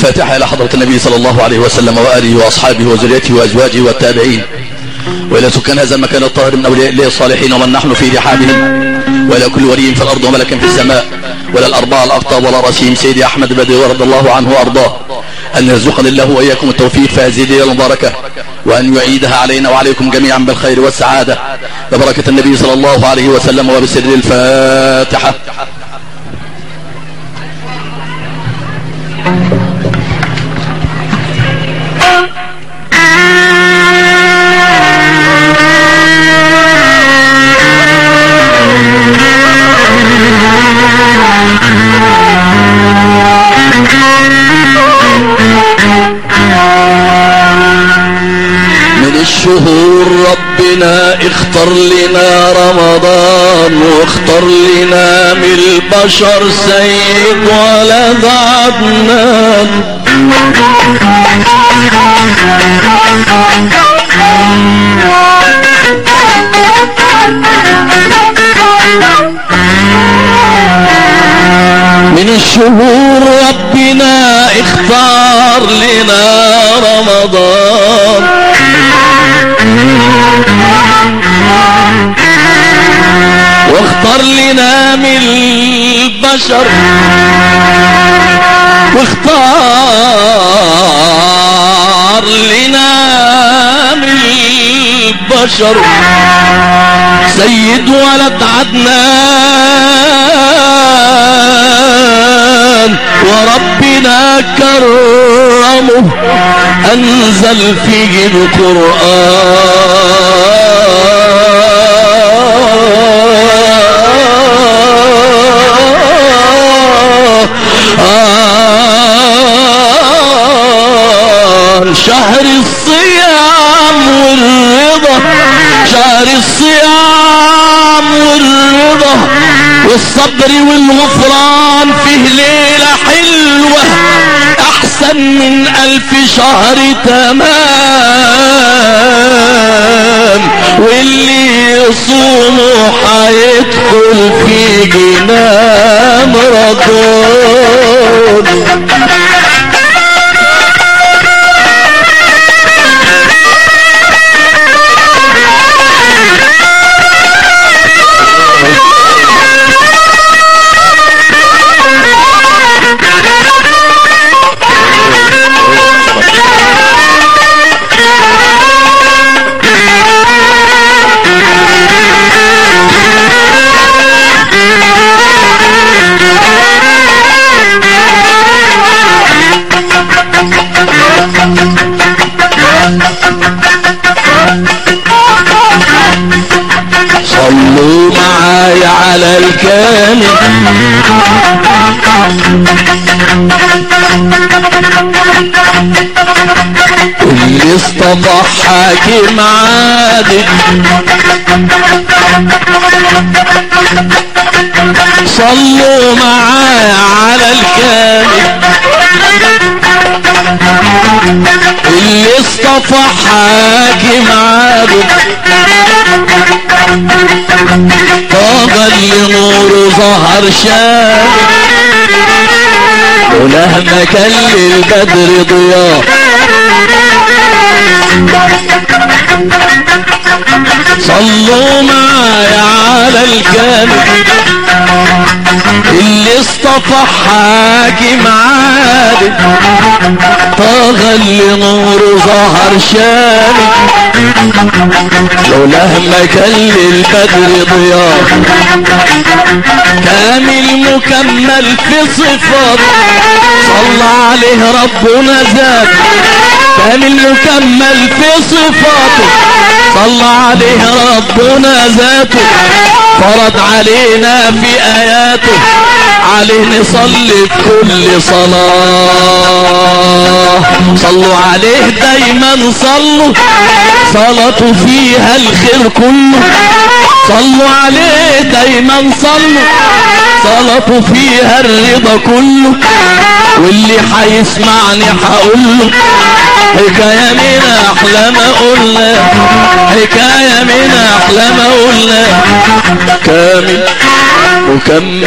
الفاتحة إلى حضرة النبي صلى الله عليه وسلم وآله وأصحابه وزريته وأزواجه والتابعين وإلى سكان هذا المكان الطاهر من أولياء الله الصالحين ومن نحن في رحابهم وإلى كل ولي في الأرض وملك في السماء ولا الأربعة الأقطاب ولا رسيم سيدي أحمد بدر رضي الله عنه وأرضاه أن يرزقنا الله وإياكم التوفيق في هذه الليلة المباركة وأن يعيدها علينا وعليكم جميعا بالخير والسعادة ببركة النبي صلى الله عليه وسلم وبسر الفاتحة من الشهور ربنا اختار لنا رمضان واختار لنا من البشر سيد ولد عدنان من الشهور ربنا اختار لنا رمضان واختار لنا من البشر واختار لنا من البشر سيد ولد عدنان وربنا كرمه انزل فيه القرآن شهر الصيام والرضا شهر الصيام والرضا والصبر والغفران فيه ليلة حلوة احسن من الف شهر تمام واللي يصومه حيدخل في جنان رضون صلوا معاي على الكامل اللي اصطفى حاكم عادل صلوا معاي على الكامل اللي اصطفى حاكم عادل طاغ اللي نوره ظهر شاب ولهما كان للبدر ضياء صلوا معايا على الكامل اللي اصطفى حاكم عادل طاغ اللي نوره ظهر شامل لولا ما كان للبدر ضياء كامل مكمل في صفات صلى عليه ربنا زاد كامل مكمل في صفاته صلى عليه ربنا ذاته فرض علينا في اياته عليه نصلي بكل صلاة صلوا عليه دايما صلوا صلاته فيها الخير كله صلوا عليه دايما صلوا صلاته فيها الرضا كله واللي حيسمعني هقوله حكاية من احلام قلنا حكاية من احلام قلنا كامل مكمل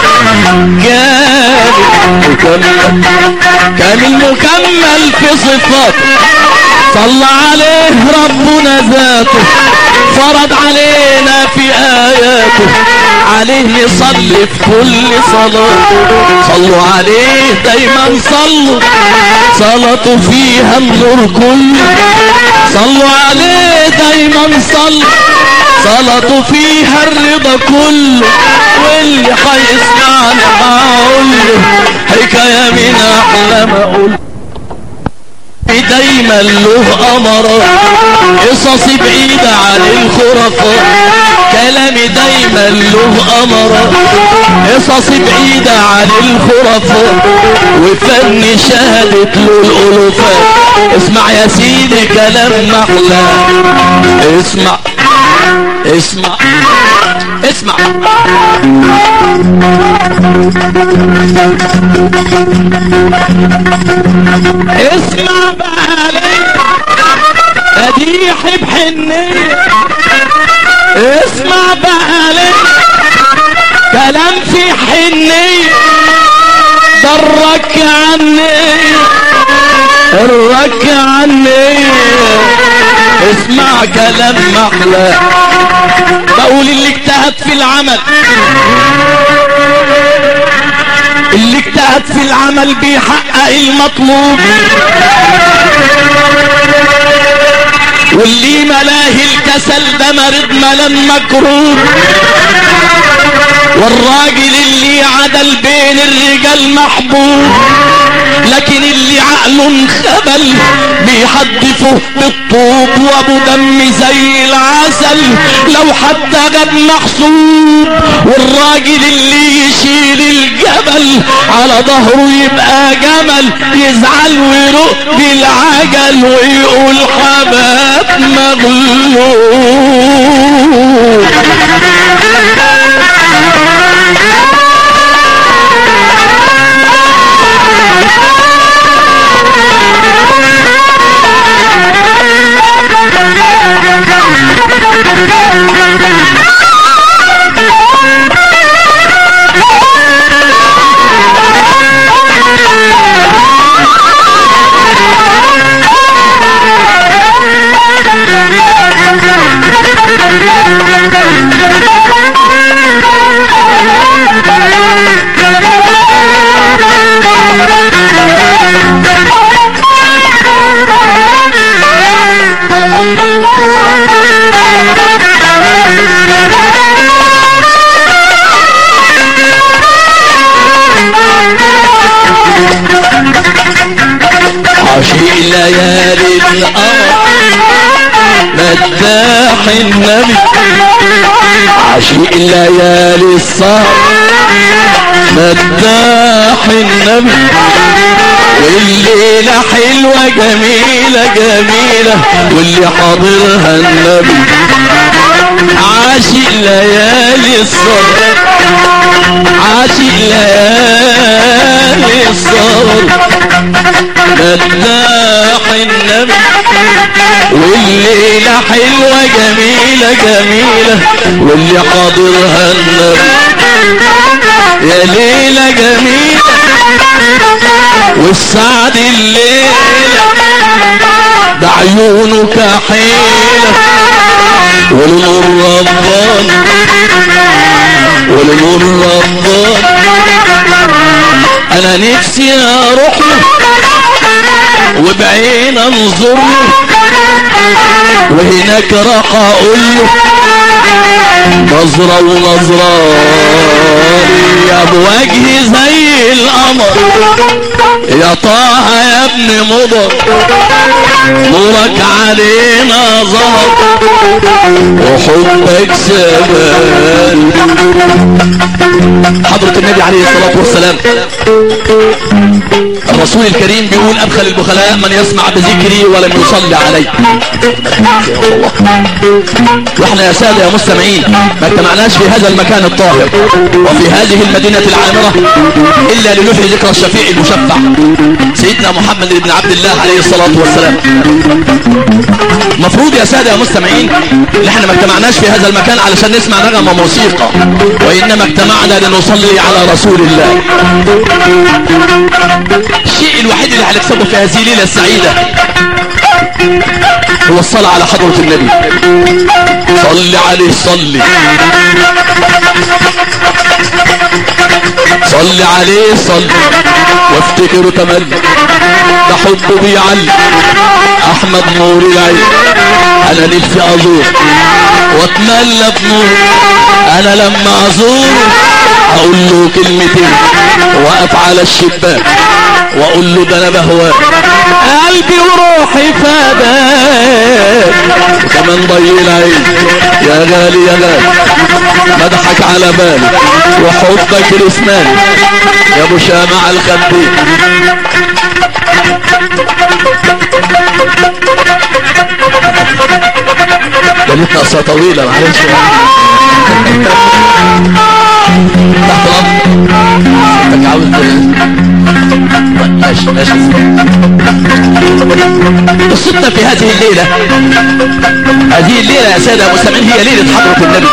كامل مكمل كامل مكمل في صفاته صلى عليه ربنا ذاته فرض علينا في آياته عليه نصلي في كل صلاة صلوا عليه دايما صلوا صلاته فيها النور كله صلوا عليه دايما صلوا صلاته فيها الرضا كله واللي هيسمعني هقول له حكايه من احلام اقول دايما له امراء قصصي بعيدة عن الخرافات كلامي دايما له امراء قصصي بعيدة عن الخرافات وفني شهدت له الالوفات اسمع يا سيدي كلام محلى اسمع اسمع اسمع اسمع بالي مديح بحنية اسمع بالي كلام في حنية درك عني الرك عني اسمع كلام محلى بقول اللي اجتهد في العمل اللي اجتهد في العمل بيحقق المطلوب واللي ملاهي الكسل ده مريض ملم مكروب والراجل اللي عدل بين الرجال محبوب لكن اللي عقله انخبل بيحدفه بالطوب وابو دم زي العسل لو حتى غد محسوب والراجل اللي يشيل الجبل على ظهره يبقى جمل يزعل ويرق بالعجل ويقول حباب مغلوب عشيق ليالي القمر مداح النبي عشيق الليالي السهر مداح النبي والليلة حلوة جميلة جميلة واللي حاضرها النبي عاشق ليالي الصبر عاشق ليالي الصبر مداح النبي والليلة حلوة جميلة جميلة واللي حاضرها النبي يا ليلة جميلة والسعد الليلة ده عيونه كحيلة والنور ربان والنور ربان انا نفسي اروح له وبعين انظر له وهناك راح اقول له نظرة ونظرة يا بوجهي زي القمر يا طه يا ابن مضر نورك علينا ظهر وحبك سبان حضرة النبي عليه الصلاة والسلام الرسول الكريم بيقول أبخل البخلاء من يسمع بذكري ولم يصلي علي واحنا يا سادة يا مستمعين ما اجتمعناش في هذا المكان الطاهر وفي هذه المدينة العامرة إلا لنحيي ذكرى الشفيع المشفع سيدنا محمد بن عبد الله عليه الصلاة والسلام مفروض يا سادة يا مستمعين اللي احنا ما اجتمعناش في هذا المكان علشان نسمع نغمة موسيقى وإنما اجتمعنا لنصلي على رسول الله الشيء الوحيد اللي هنكسبه في هذه الليلة السعيدة هو الصلاة على حضرة النبي صل عليه صلي صل عليه صل وافتكره تملي ده حبه بيعلي احمد نور العين انا نفسي ازور واتملى بنور انا لما ازور اقول له كلمتين واقف على الشباك واقول له ده انا بهواك قلبي وروحي فداك وكمان ضي العين يا غالي يا غالي مدحك على بالي وحبك الاسنان يا ابو شامع الخدين ليلتنا قصة طويلة معلش تحت الأرض انت عاوز ماشي ماشي قصتنا في هذه الليلة هذه الليلة يا سادة المستمعين هي ليلة حضرة النبي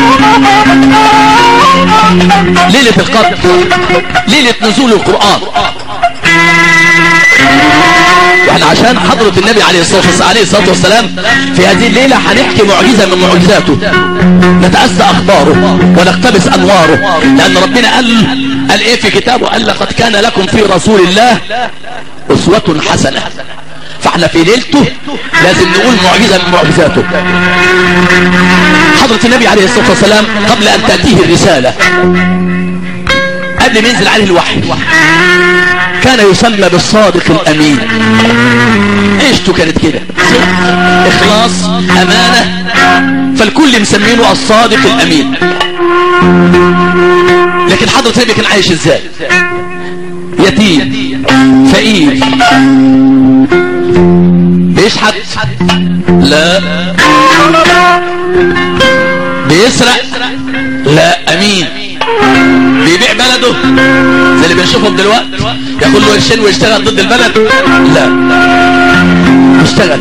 ليلة القدر ليلة نزول القرآن يعني عشان حضرة النبي عليه الصلاة والسلام, عليه الصلاة والسلام في هذه الليلة هنحكي معجزة من معجزاته نتأسى أخباره ونقتبس أنواره لأن ربنا قال قال إيه في كتابه قال لقد كان لكم في رسول الله أسوة حسنة فاحنا في ليلته لازم نقول معجزة من معجزاته حضرة النبي عليه الصلاة والسلام قبل أن تأتيه الرسالة قبل ما ينزل عليه الوحي كان يسمى بالصادق الأمين عيشته كانت كده إخلاص أمانة فالكل مسمينه الصادق الأمين لكن حضرة النبي كان عايش ازاي يتيم فقير بيشحت لا بيسرق لا امين بيبيع بلده زي اللي بنشوفهم دلوقتي ياخد له قرشين ويشتغل ضد البلد لا بيشتغل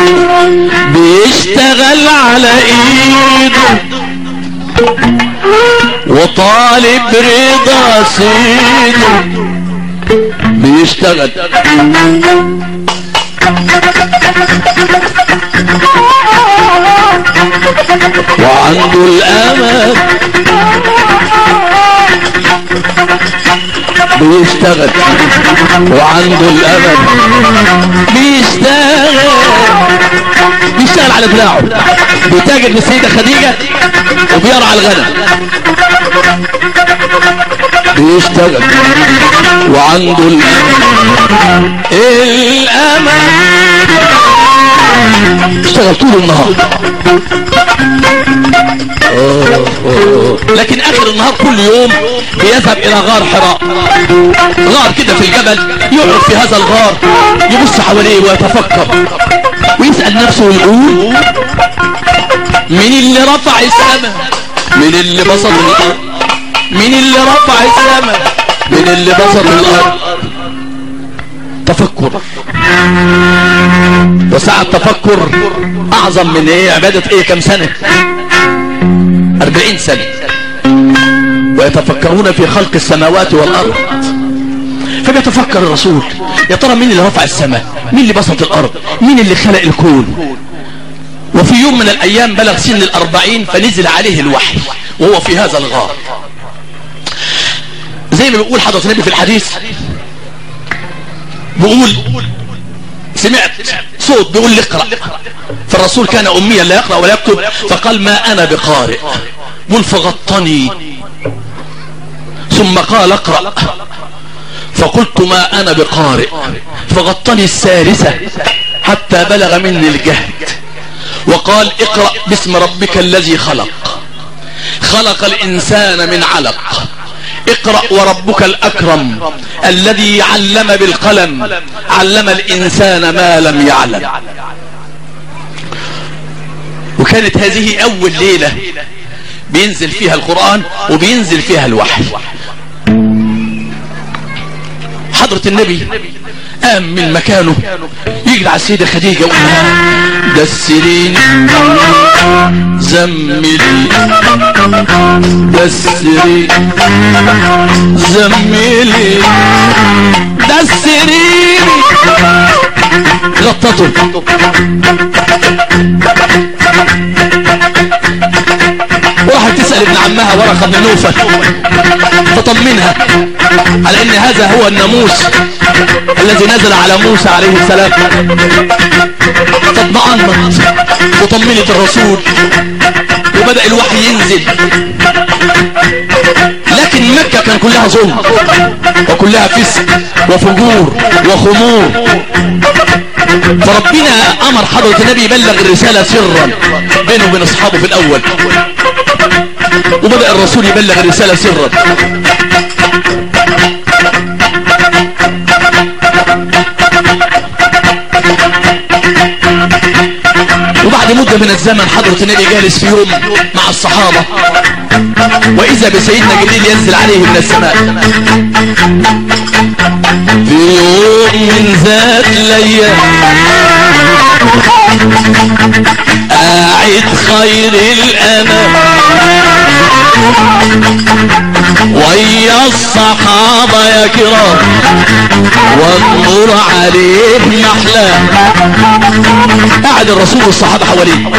بيشتغل على ايده وطالب رضا سيده بيشتغل وعنده الامل بيشتغل وعنده الامل بيشتغل بيشتغل على دراعه بيتاجر للسيدة خديجة وبيرعى الغنم بيشتغل وعنده الامل الامل اشتغل طول النهار أوه أوه. لكن اخر النهار كل يوم بيذهب الى غار حراء غار كده في الجبل يقعد في هذا الغار يبص حواليه ويتفكر ويسأل نفسه ويقول مين اللي رفع السماء مين اللي بسط الارض مين اللي رفع السماء مين اللي بسط الارض تفكر وساعة تفكر اعظم من ايه عبادة ايه كم سنة اربعين سنة ويتفكرون في خلق السماوات والارض فبيتفكر الرسول يا ترى مين اللي رفع السماء مين اللي بسط الارض مين اللي خلق الكون وفي يوم من الايام بلغ سن الاربعين فنزل عليه الوحي وهو في هذا الغار زي ما بيقول حضرة النبي في الحديث بيقول سمعت صوت بيقول لي اقرأ فالرسول كان اميا لا يقرأ ولا يكتب فقال ما انا بقارئ قل فغطني ثم قال اقرأ فقلت ما انا بقارئ فغطني الثالثة حتى بلغ مني الجهد وقال اقرأ باسم ربك الذي خلق خلق الانسان من علق اقرأ وربك الأكرم الذي علم بالقلم علم الإنسان ما لم يعلم وكانت هذه أول ليلة بينزل فيها القرآن وبينزل فيها الوحي حضرة النبي قام من مكانه يجي ويجري على السيدة خديجة ويقول لها دسريني زملي دسري زملي دسريني غطته راحت تسأل ابن عمها ورقة بن نوفل تطمنها على ان هذا هو الناموس الذي نزل على موسى عليه السلام فاطمأنت وطمنت الرسول وبدأ الوحي ينزل لكن مكة كان كلها ظلم وكلها فسق وفجور وخمور فربنا امر حضرة النبي يبلغ الرسالة سرا بينه وبين اصحابه في الاول وبدأ الرسول يبلغ الرسالة سرا وبعد مدة من الزمن حضرة النبي جالس في يوم مع الصحابة وإذا بسيدنا جبريل ينزل عليه من السماء في يوم من ذات الأيام قاعد خير الأمان ويا الصحابة يا كرام والنور عليه محلاه قاعد الرسول والصحابة حواليه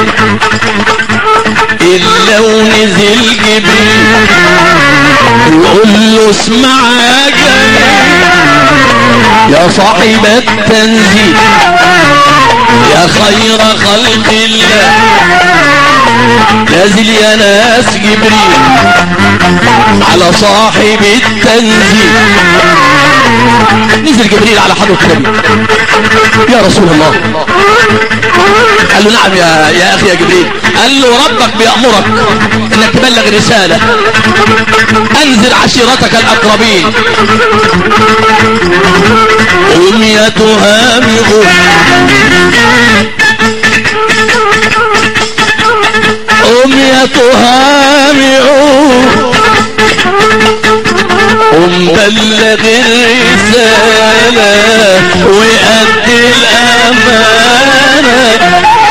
إلا ونزل جبريل يقول له اسمع يا جميل يا صاحب التنزيل يا خير خلق الله نازل يا ناس جبريل على صاحب التنزيل نزل جبريل على حضرة النبي يا رسول الله قال له نعم يا, يا اخي يا جبريل قال له ربك بيأمرك انك تبلغ رسالة انزل عشيرتك الاقربين قم يا تهامئ قم يا تهامئ قم بلغ الرسالة وأدي الأمانة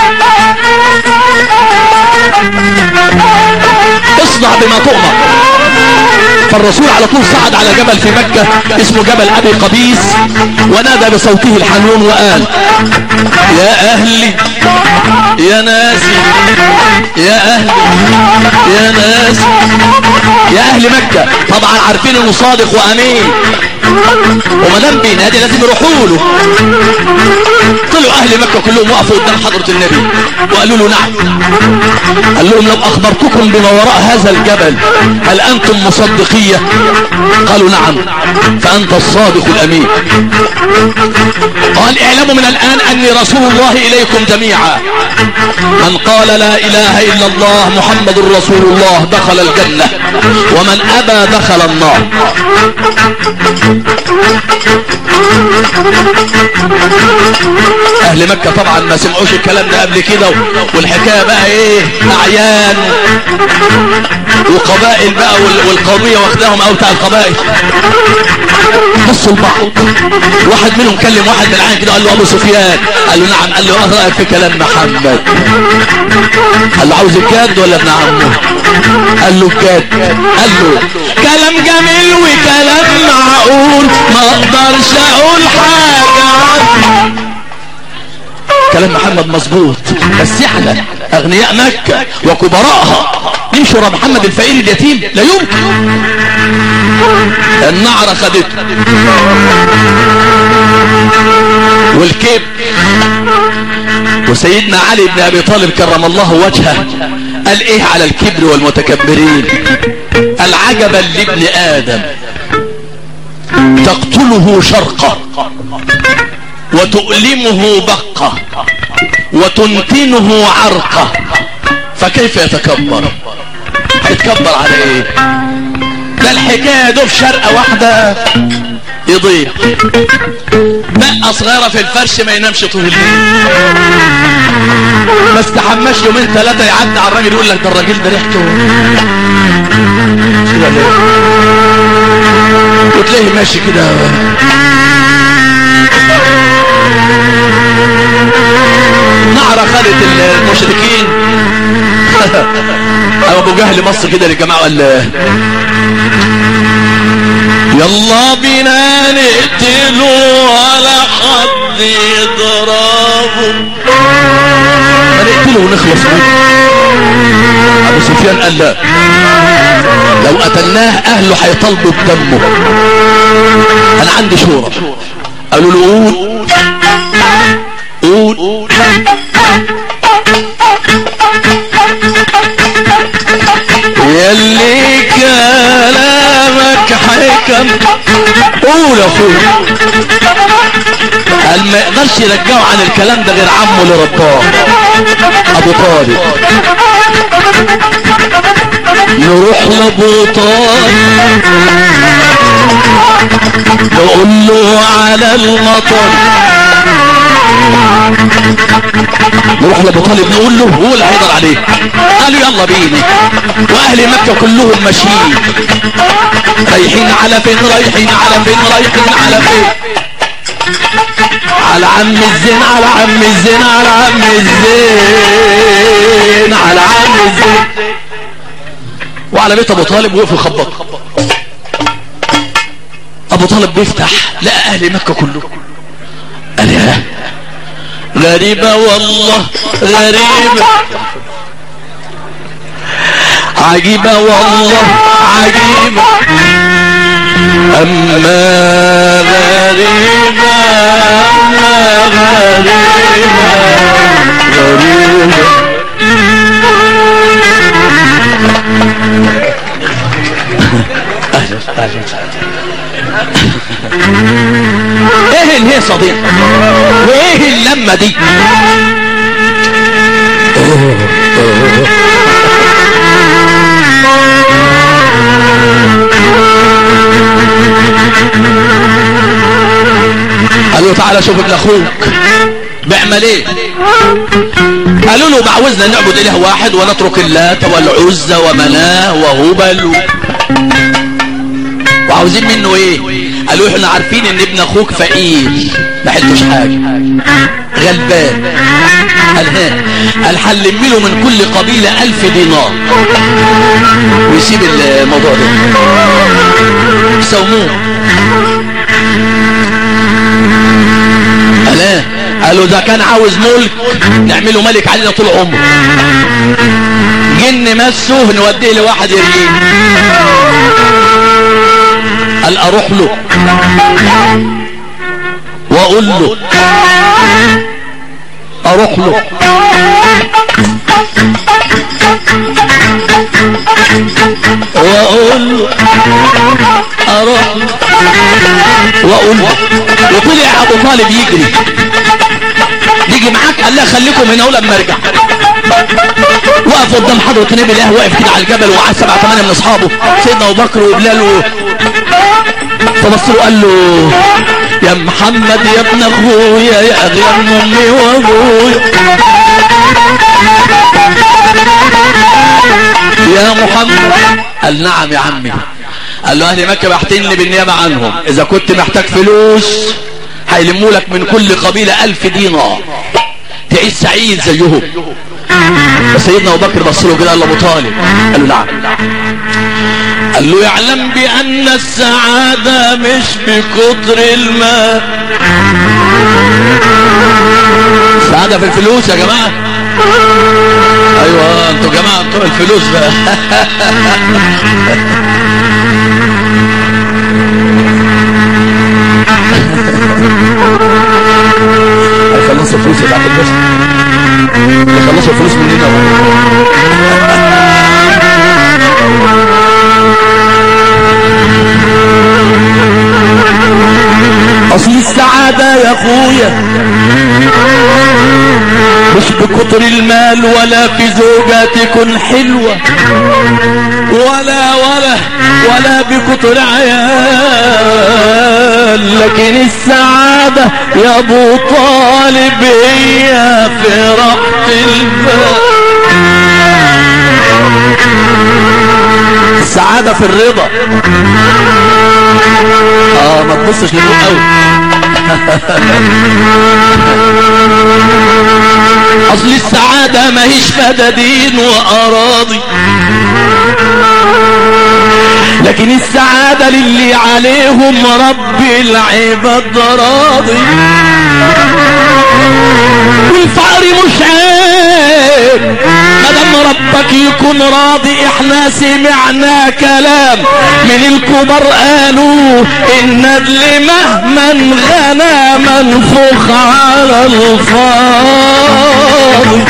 اصنع بما تؤمر فالرسول على طول صعد على جبل في مكة اسمه جبل ابي قبيس ونادى بصوته الحنون وقال يا اهلي يا ناسي يا اهلي يا ناسي يا اهل مكة طبعا عارفين انه صادق وامين وما دام بينادي لازم يروحوا له طلعوا اهل مكة كلهم وقفوا قدام حضرة النبي وقالوا له نعم قال لهم لو اخبرتكم بما وراء هذا الجبل هل انتم مصدقية قالوا نعم فانت الصادق الامين قال اعلموا من الان اني رسول الله اليكم جميعا من قال لا اله الا الله محمد رسول الله دخل الجنة ومن ابى دخل النار اهل مكة طبعا ما سمعوش الكلام ده قبل كده والحكاية بقى ايه اعيان وقبائل بقى والقومية واخداهم او بتاع القبائل بصوا لبعض واحد منهم كلم واحد من العين كده قال له ابو سفيان قال له نعم قال له ايه رايك في كلام محمد قال له عاوز الجد ولا ابن عمه قال له الجد قال له كلام جميل وكلام معقول ما اقدرش اقول حاجة كلام محمد مظبوط بس احنا اغنياء مكة وكبراءها نمشي ورا محمد الفقير اليتيم لا يمكن النعرة خدته والكيب وسيدنا علي بن ابي طالب كرم الله وجهه قال ايه على الكبر والمتكبرين العجبا لابن ادم تقتله شرقة وتؤلمه بقة وتنتنه عرقة فكيف يتكبر هيتكبر على ايه ده الحكاية دول شرقة واحدة يضيع بقى صغيرة في الفرش ما ينامش طول الليل ما استحماش يومين ثلاثة يعدي على الراجل يقول لك ده الراجل ده ريحته وتلاقيه ماشي كده النعرة خدت المشركين ابو جهل مص كده للجماعة قال يلا بينا نقتله ولا حد يضربه ما نقتله ونخلص منه ابو سفيان قال لا لو قتلناه اهله هيطالبوا بدمه انا عندي شورى قالوا له قول قول يلي كلامك حكم قول يا اخويا قال ما يقدرش يرجعوا عن الكلام ده غير عمه اللي رباه ابو طالب نروح لابو طالب نقول له على المطر نروح لابو طالب نقول له هو اللي هيقدر عليه قالوا يلا بينا واهل مكة كلهم ماشيين رايحين على فين رايحين على فين رايحين على فين على عم الزين على عم الزين على عم الزين على عم الزين وعلى بيت ابو طالب وقف يخبط ابو طالب بيفتح لقى اهل مكة كلهم قال يا غريبة والله غريبة عجيبة والله عجيبة أما غريبة أما غريبة غريبة ايه الهيصة دي وايه اللمة دي قالوا تعالى شوف ابن اخوك بيعمل ايه قالوا له بعوزنا نعبد اله واحد ونترك اللات والعزى ومناه وهبل و... وعاوزين منه ايه قالوا احنا عارفين ان ابن اخوك فقير ما حلتوش حاجة غلبان قال ها قال هنلم له من كل قبيلة الف دينار ويسيب الموضوع ده سوموه قال ايه قالوا ده كان عاوز ملك نعمله ملك علينا طول عمره جن مسه نوديه لواحد يرجيه قال اروح له واقول له اروح له واقول له اروح له واقول له وطلع ابو طالب يجري يجي معاك قال لا خليكم هنا لما ارجع وقف قدام حضرة النبي الله واقف كده على الجبل ومعاه سبعة ثمانية من اصحابه سيدنا ابو بكر وبلال و... فبص له قال له يا محمد يا ابن اخويا يا اغلى من امي وابويا يا محمد قال نعم يا عمي قال له اهل مكة باحتين بالنيابة عنهم اذا كنت محتاج فلوس هيلموا لك من كل قبيلة الف دينار تعيش سعيد زيهم سيدنا ابو بكر بص له كده قال له ابو طالب قال له نعم قال له يعلم بأن السعادة مش بكتر الماء السعادة في الفلوس يا جماعة ايوه انتوا جماعة بتوع الفلوس بقى هيخلصوا الفلوس بتاعت الناس يخلصوا الفلوس مننا اصل السعادة يا اخويا مش بكتر المال ولا في زوجة تكون حلوة ولا ولا ولا بكتر عيال لكن السعادة يا ابو طالب هي في راحة البال السعادة في الرضا اه ما تبصش لفوق قوي اصل السعادة ما هيش فدادين واراضي لكن السعادة للي عليهم رب العباد راضي والفقر مش عيب مدام ربك يكون راضي احنا سمعنا كلام من الكبار قالوا الندل مهما غنى منفوخ على الفاضي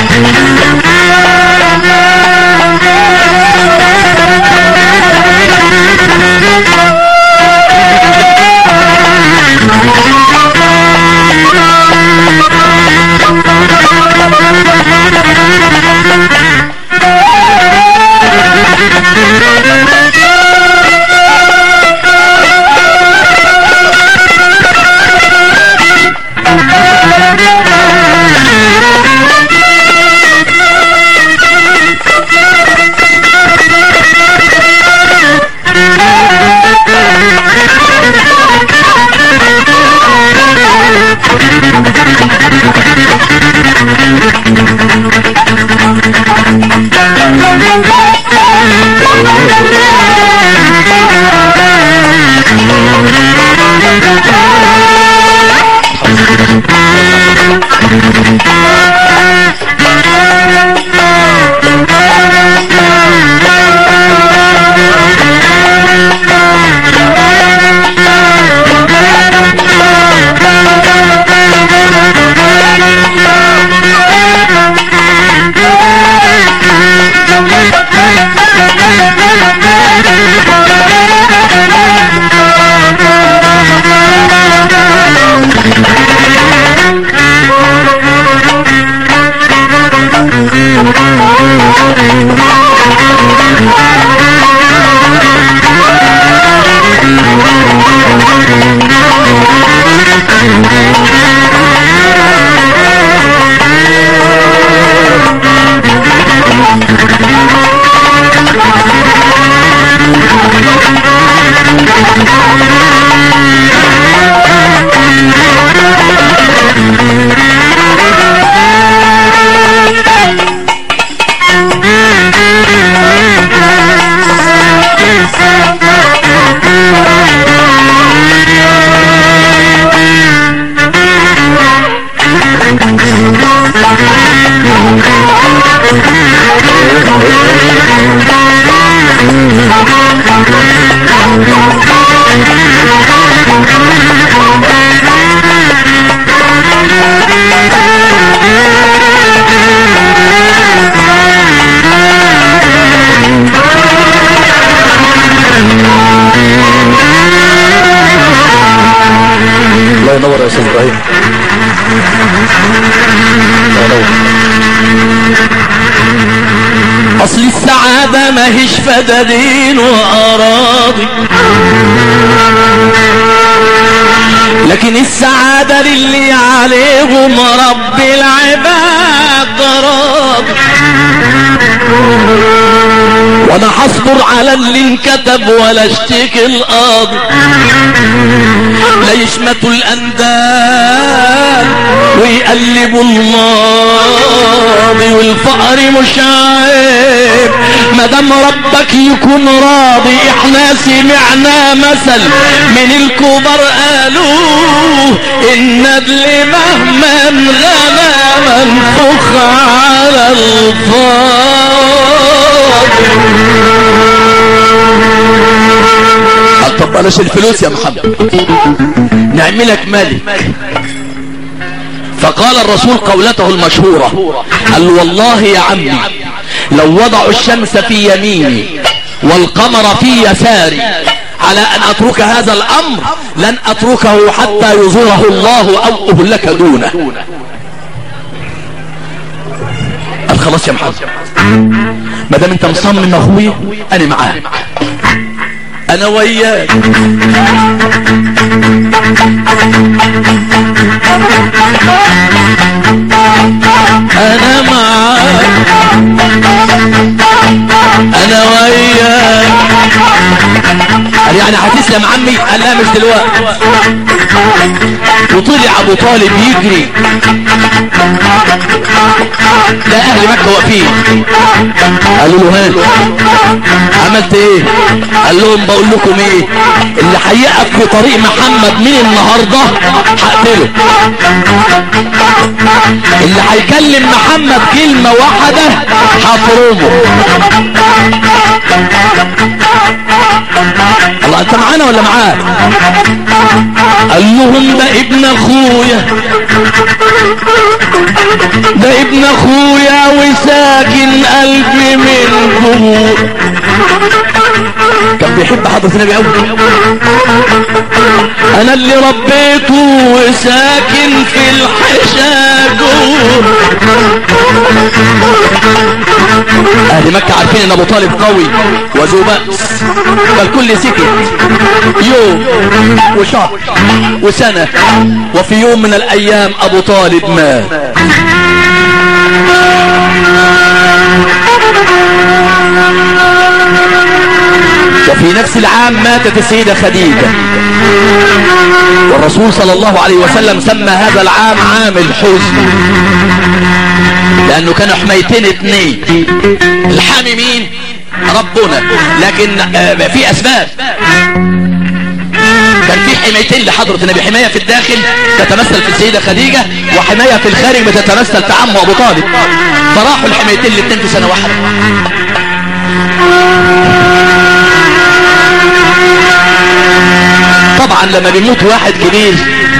الله ينور يا استاذ ابراهيم الله ينور اصل السعادة ما هيش فدادين واراضي لكن السعادة للي عليهم رب العباد راضي وانا هصبر على اللي انكتب ولا اشتكي القاضي لا يشمتوا الاندال ويقلبوا الماضي والفقر مش عيب مادام ربك يكون راضي احنا سمعنا مثل من الكبار قالوا الندل مهما غنى منفوخ على الفاضي طب بلاش الفلوس يا محمد نعملك ملك فقال الرسول قولته المشهورة قال له والله يا عمي لو وضعوا الشمس في يميني والقمر في يساري على ان اترك هذا الامر لن اتركه حتى يظهره الله او اهلك دونه قال خلاص يا محمد ما دام انت مصمم اخوي انا معاك انا وياك انا معاك انا وياك قال يعني يعني هتسلم عمي قال لا مش دلوقتي وطلع ابو طالب يجري لا اهل مكة واقفين قالوا له ها عملت ايه قال لهم بقول لكم ايه اللي هيقف في طريق محمد من النهاردة هقتله اللي هيكلم محمد كلمة واحدة هفرمه الله انت معانا ولا معاه قال لهم ده ابن اخويا ده ابن اخويا وساكن قلبي من جوه كان بيحب حضرة النبي قوي انا اللي ربيته وساكن في الحشا جوه اهل مكة عارفين ان ابو طالب قوي وذو بأس فالكل سكت يوم وشهر وسنة وفي يوم من الايام ابو طالب مات وفي نفس العام ماتت السيدة خديجة والرسول صلى الله عليه وسلم سمى هذا العام عام الحزن لانه كانوا حميتين اتنين الحامي مين ربنا لكن آه في اسباب كان في حمايتين لحضرة النبي حماية في الداخل تتمثل في السيدة خديجة وحماية في الخارج بتتمثل في عمه ابو طالب فراحوا الحمايتين الاثنين في سنة واحدة طبعا لما بيموت واحد كبير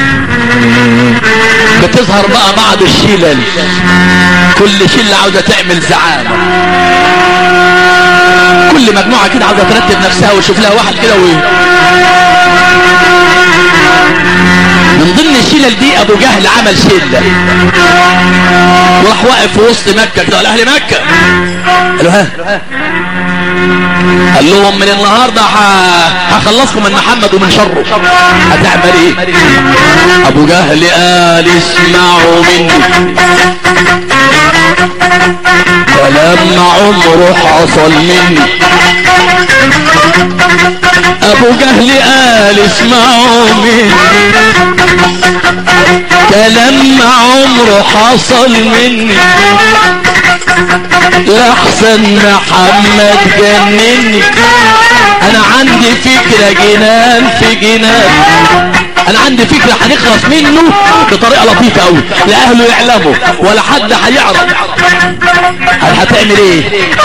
بتظهر بقى بعض الشلل كل شلة عاوزة تعمل زعامة كل مجموعة كده عاوزة ترتب نفسها وتشوف لها واحد كده و من ضمن الشلل دي ابو جهل عمل شلة وراح واقف في وسط مكة كده قال اهل مكة قالوا ها قال لهم من النهاردة هخلصكم من محمد ومن شره هتعمل ايه ابو جهل قال اسمعوا مني كلام عمره حصل مني ابو جهل قال اسمعوا مني كلام عمره حصل مني لحسن محمد جنني انا عندي فكرة جنان في جنان انا عندي فكرة هنخلص منه بطريقة لطيفة قوي لا اهله يعلموا ولا حد هيعرف هتعمل ايه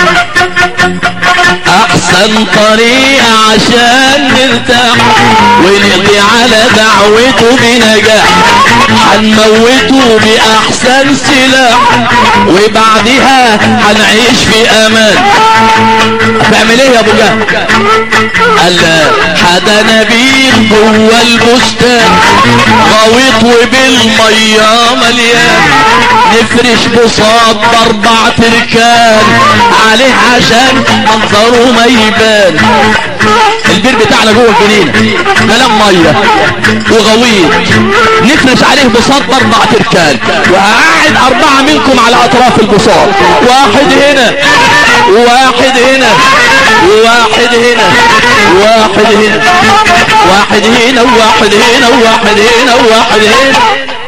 احسن طريقة عشان نرتاح ونقضي على دعوته بنجاح هنموته باحسن سلاح وبعدها هنعيش في امان هتعمل ايه يا ابو جهل قال حدا نبيل جوه البستان غويط وبالميه مليان نفرش بساط باربع تركان عليه عشان منظره ما يبان البير بتاعنا جوه الجنينه ملام ميه وغويط نفرش عليه بساط باربع تركان وهقعد اربعه منكم على اطراف البساط واحد هنا واحد هنا واحد هنا واحد هنا واحد هنا وواحد هنا وواحد هنا وواحد هنا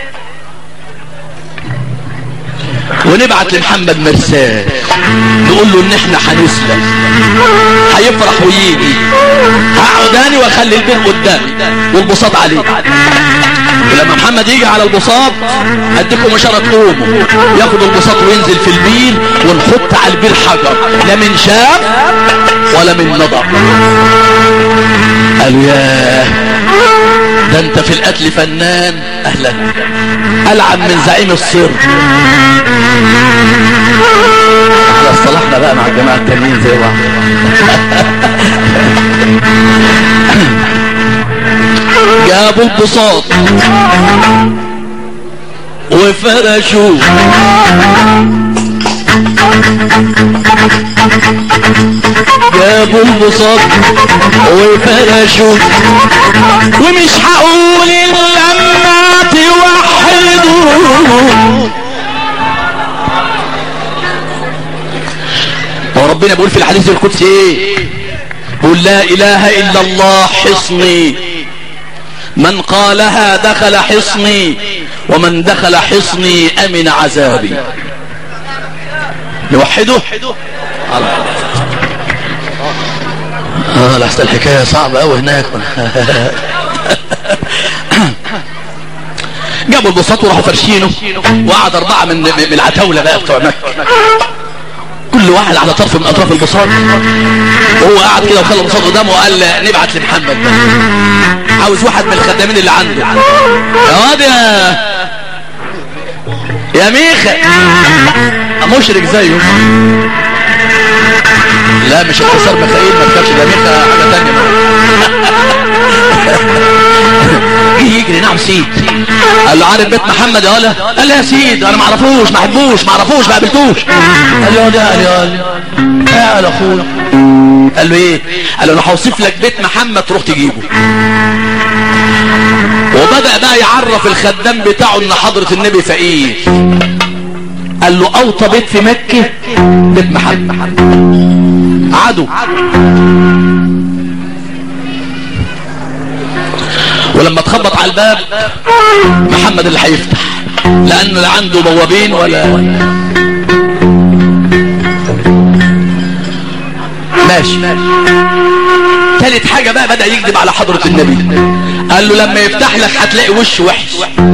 ونبعت لمحمد مرسال نقول له ان احنا هنسلم هيفرح ويجي هقعداني واخلي البيت قدامي والبساط عليه ولما محمد يجي على البساط اديكم اشاره قومه ياخد البساط وينزل في البير ونحط على البير حجر لا من شاف ولا من نظر قالوا ياه ده انت في القتل فنان اهلا العب من زعيم الصر احنا اصطلحنا بقى مع الجماعة التانيين زي بعض جابوا البساط وفرشوا جابوا البساط وفرشوا ومش هقول الا لما توحدوا وربنا بيقول في الحديث القدسي ايه قل لا اله الا الله حصني من قالها دخل حصني ومن دخل حصني امن عذابي نوحده اه لحظة الحكاية صعبة اوي هناك جابوا البساط وراحوا فرشينه وقعد اربعة من من العتاولة بقى بتوع مكة كل واحد على طرف من اطراف البساط وهو قاعد كده وخلى البساط قدامه وقال نبعت لمحمد ده عاوز واحد من الخدامين اللي عنده يا واد يا يا ميخا مشرك زيه لا مش انتصار ميخائيل ما تخافش ده ميخا حاجة تانية جه يجري نعم سيد قال له عارف بيت محمد يا ولا قال له يا سيد انا ما اعرفوش ما احبوش ما اعرفوش ما قابلتوش قال له ده قال له قال له قال اخويا قال له ايه قال له انا هوصف لك بيت محمد تروح تجيبه وبدأ بقى يعرف الخدام بتاعه ان حضرة النبي فقير قال له اوطى بيت في مكة بيت محمد عدو ولما تخبط على الباب محمد اللي هيفتح لانه لا عنده بوابين ولا ماشي تالت حاجة بقى بدأ يكذب على حضرة النبي قال له لما يفتح لك هتلاقي وش وحش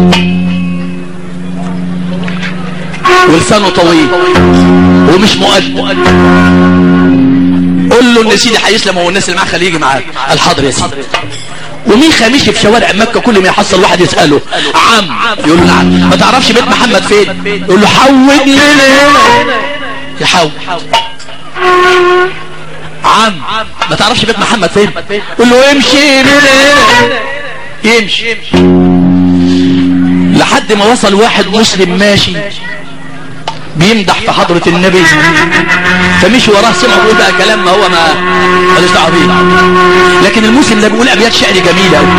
ولسانه طويل ومش مؤدب قول له ان سيدي هيسلم والناس اللي معاه خليه يجي معاك قال حاضر يا سيدي وميخا مشي في شوارع مكة كل ما يحصل واحد يسأله عم يقول له نعم ما تعرفش بيت محمد فين يقول له حود لي يحول عم ما تعرفش بيت محمد فين يقول له امشي من هنا يمشي لحد ما وصل واحد مسلم ماشي بيمدح في حضرة النبي فمشي وراه سمع بيقول بقى كلام ما هو ما ملوش دعوه بيه لكن المسلم ده بيقول ابيات شعر جميله قوي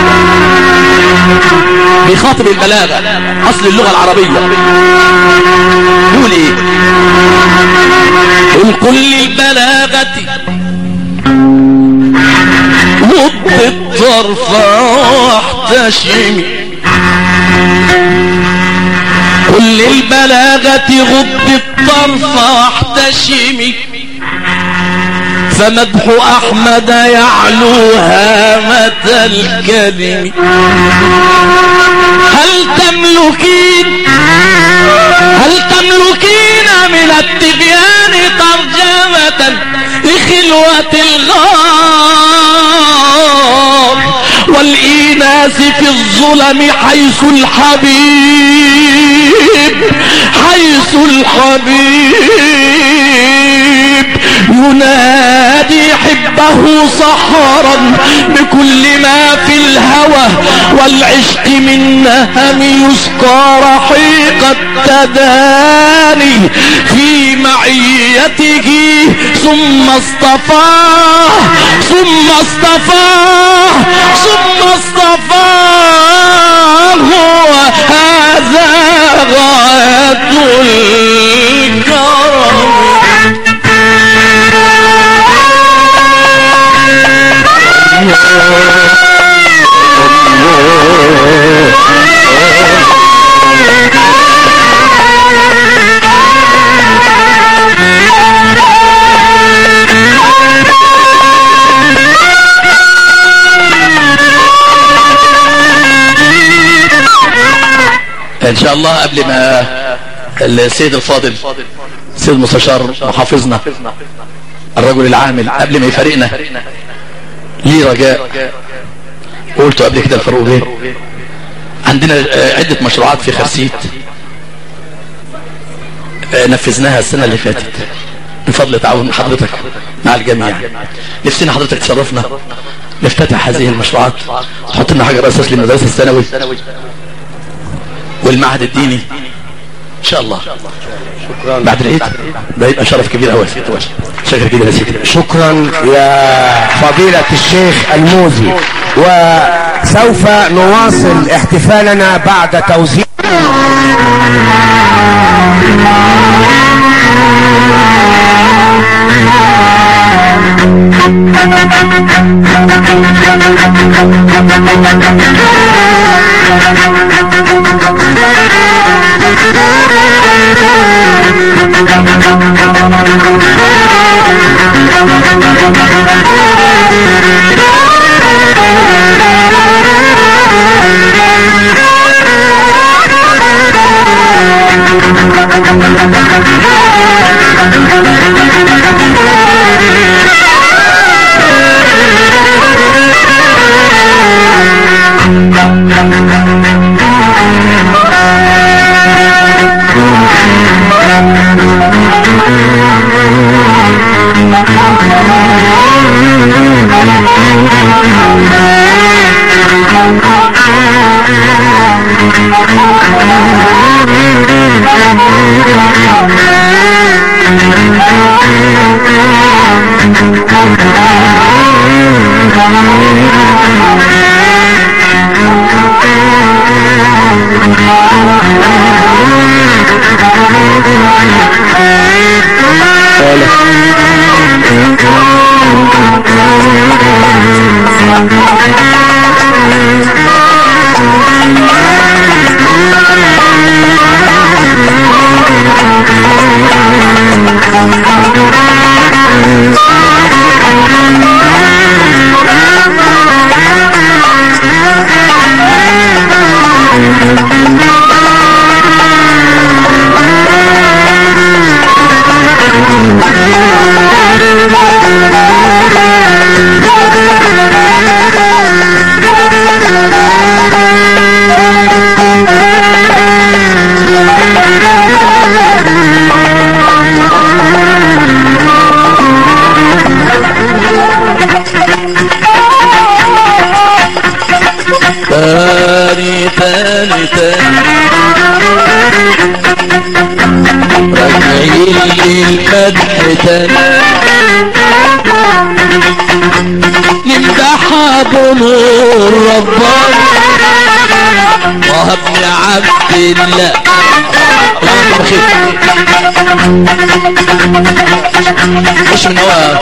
بيخاطب البلاغه اصل اللغه العربيه يقول ايه قل كل البلاغه غض الطرف واحتشمي كل البلاغة غض الطرف واحتشمي فمدح أحمد يعلو هامة الكلم هل تملكين هل تملكين من التبيان ترجمة لخلوة الغار والإيناس في الظلم حيث الحبيب حيث الحبيب ينادي حبه صخرا بكل ما في الهوى والعشق من نهم يسقى رحيق التداني في معيته ثم اصطفاه ثم اصطفاه ثم اصطفاه هذا غاية الكرم ان شاء الله قبل ما السيد الفاضل السيد المستشار محافظنا الرجل العامل قبل ما يفارقنا ليه رجاء قلته قبل كده الفاروق بيه عندنا آه، عدة مشروعات في خرسيت آه، نفذناها السنة اللي فاتت من فضل تعاون حضرتك مع الجميع نفسنا حضرتك تشرفنا نفتتح هذه المشروعات تحط لنا حجر اساس للمدرسة الثانوي والمعهد الديني ان شاء الله بعد العيد ده يبقى شرف كبير قوي يا سيدي شكرا جدا يا سيدي شكرا يا فضيلة الشيخ الموزي وسوف نواصل احتفالنا بعد توزيع Thank you. تاني تاني تاني راجعين للمدح تاني نمدح ابو نور ربنا طه بن عبد الله اللهم بخير مش من هو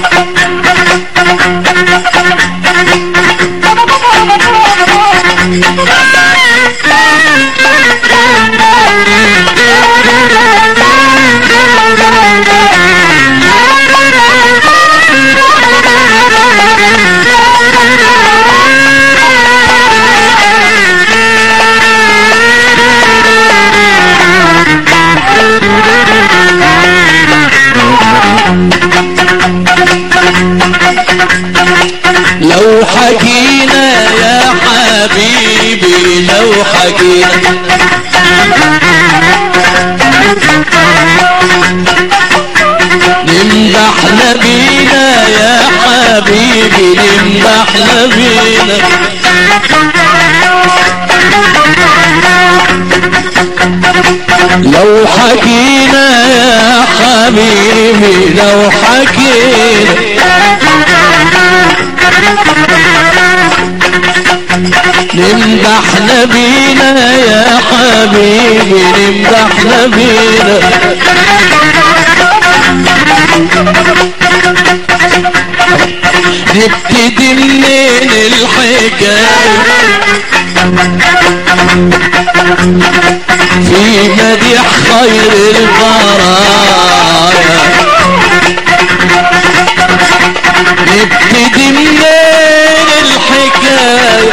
لو حكينا يا حبيبي لو حكينا نمدح نبينا يا حبيبي نمدح نبينا لو حكينا يا حبيبي لو حكينا نمدح نبينا يا حبيبي نمدح نبينا نبتدي منين الحكاية في مديح خير البرايا نبتدي منين الحكاية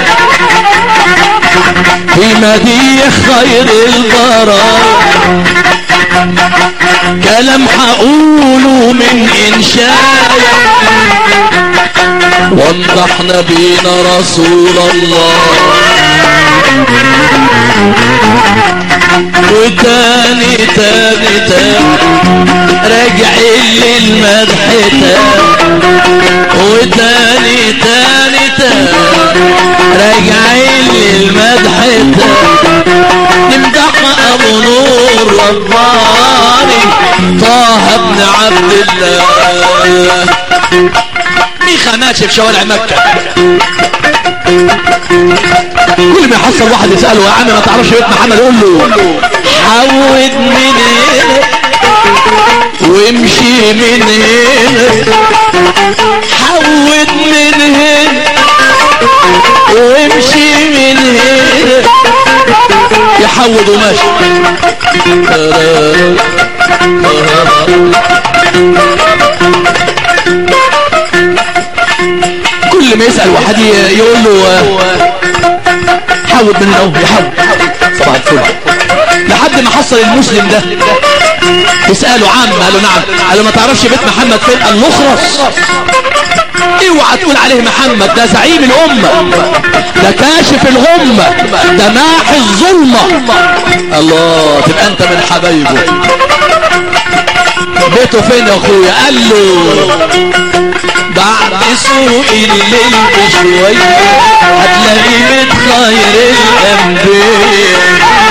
في مديح خير البرايا كلام حقوله من إنشايا وامدح نبينا رسول الله وتاني تاني تاني راجع للمدح تاني وتاني تاني تاني راجع للمدح تاني نمدح ابو نور رباني طه بن عبد الله ميخا ماشي في شوارع مكة كل ما يحصل واحد يسأله يا عم ما تعرفش بيت محمد يقول له حود من هنا وامشي من هنا حود من هنا حود وماشي كل ما يسأل واحد ي- يقول له آه، حود من الاول يحود صباح الفل لحد ما حصل المسلم ده يسأله عم قال له نعم قال له ما تعرفش بيت محمد فين قال له اخرس اوعى تقول عليه محمد ده زعيم الامة ده كاشف الغمة ده ماحي الظلمة الله تبقى انت من حبايبه بيته فين يا اخويا قال له بعد سوق الليل بشوية هتلاقي بيت خير الانبياء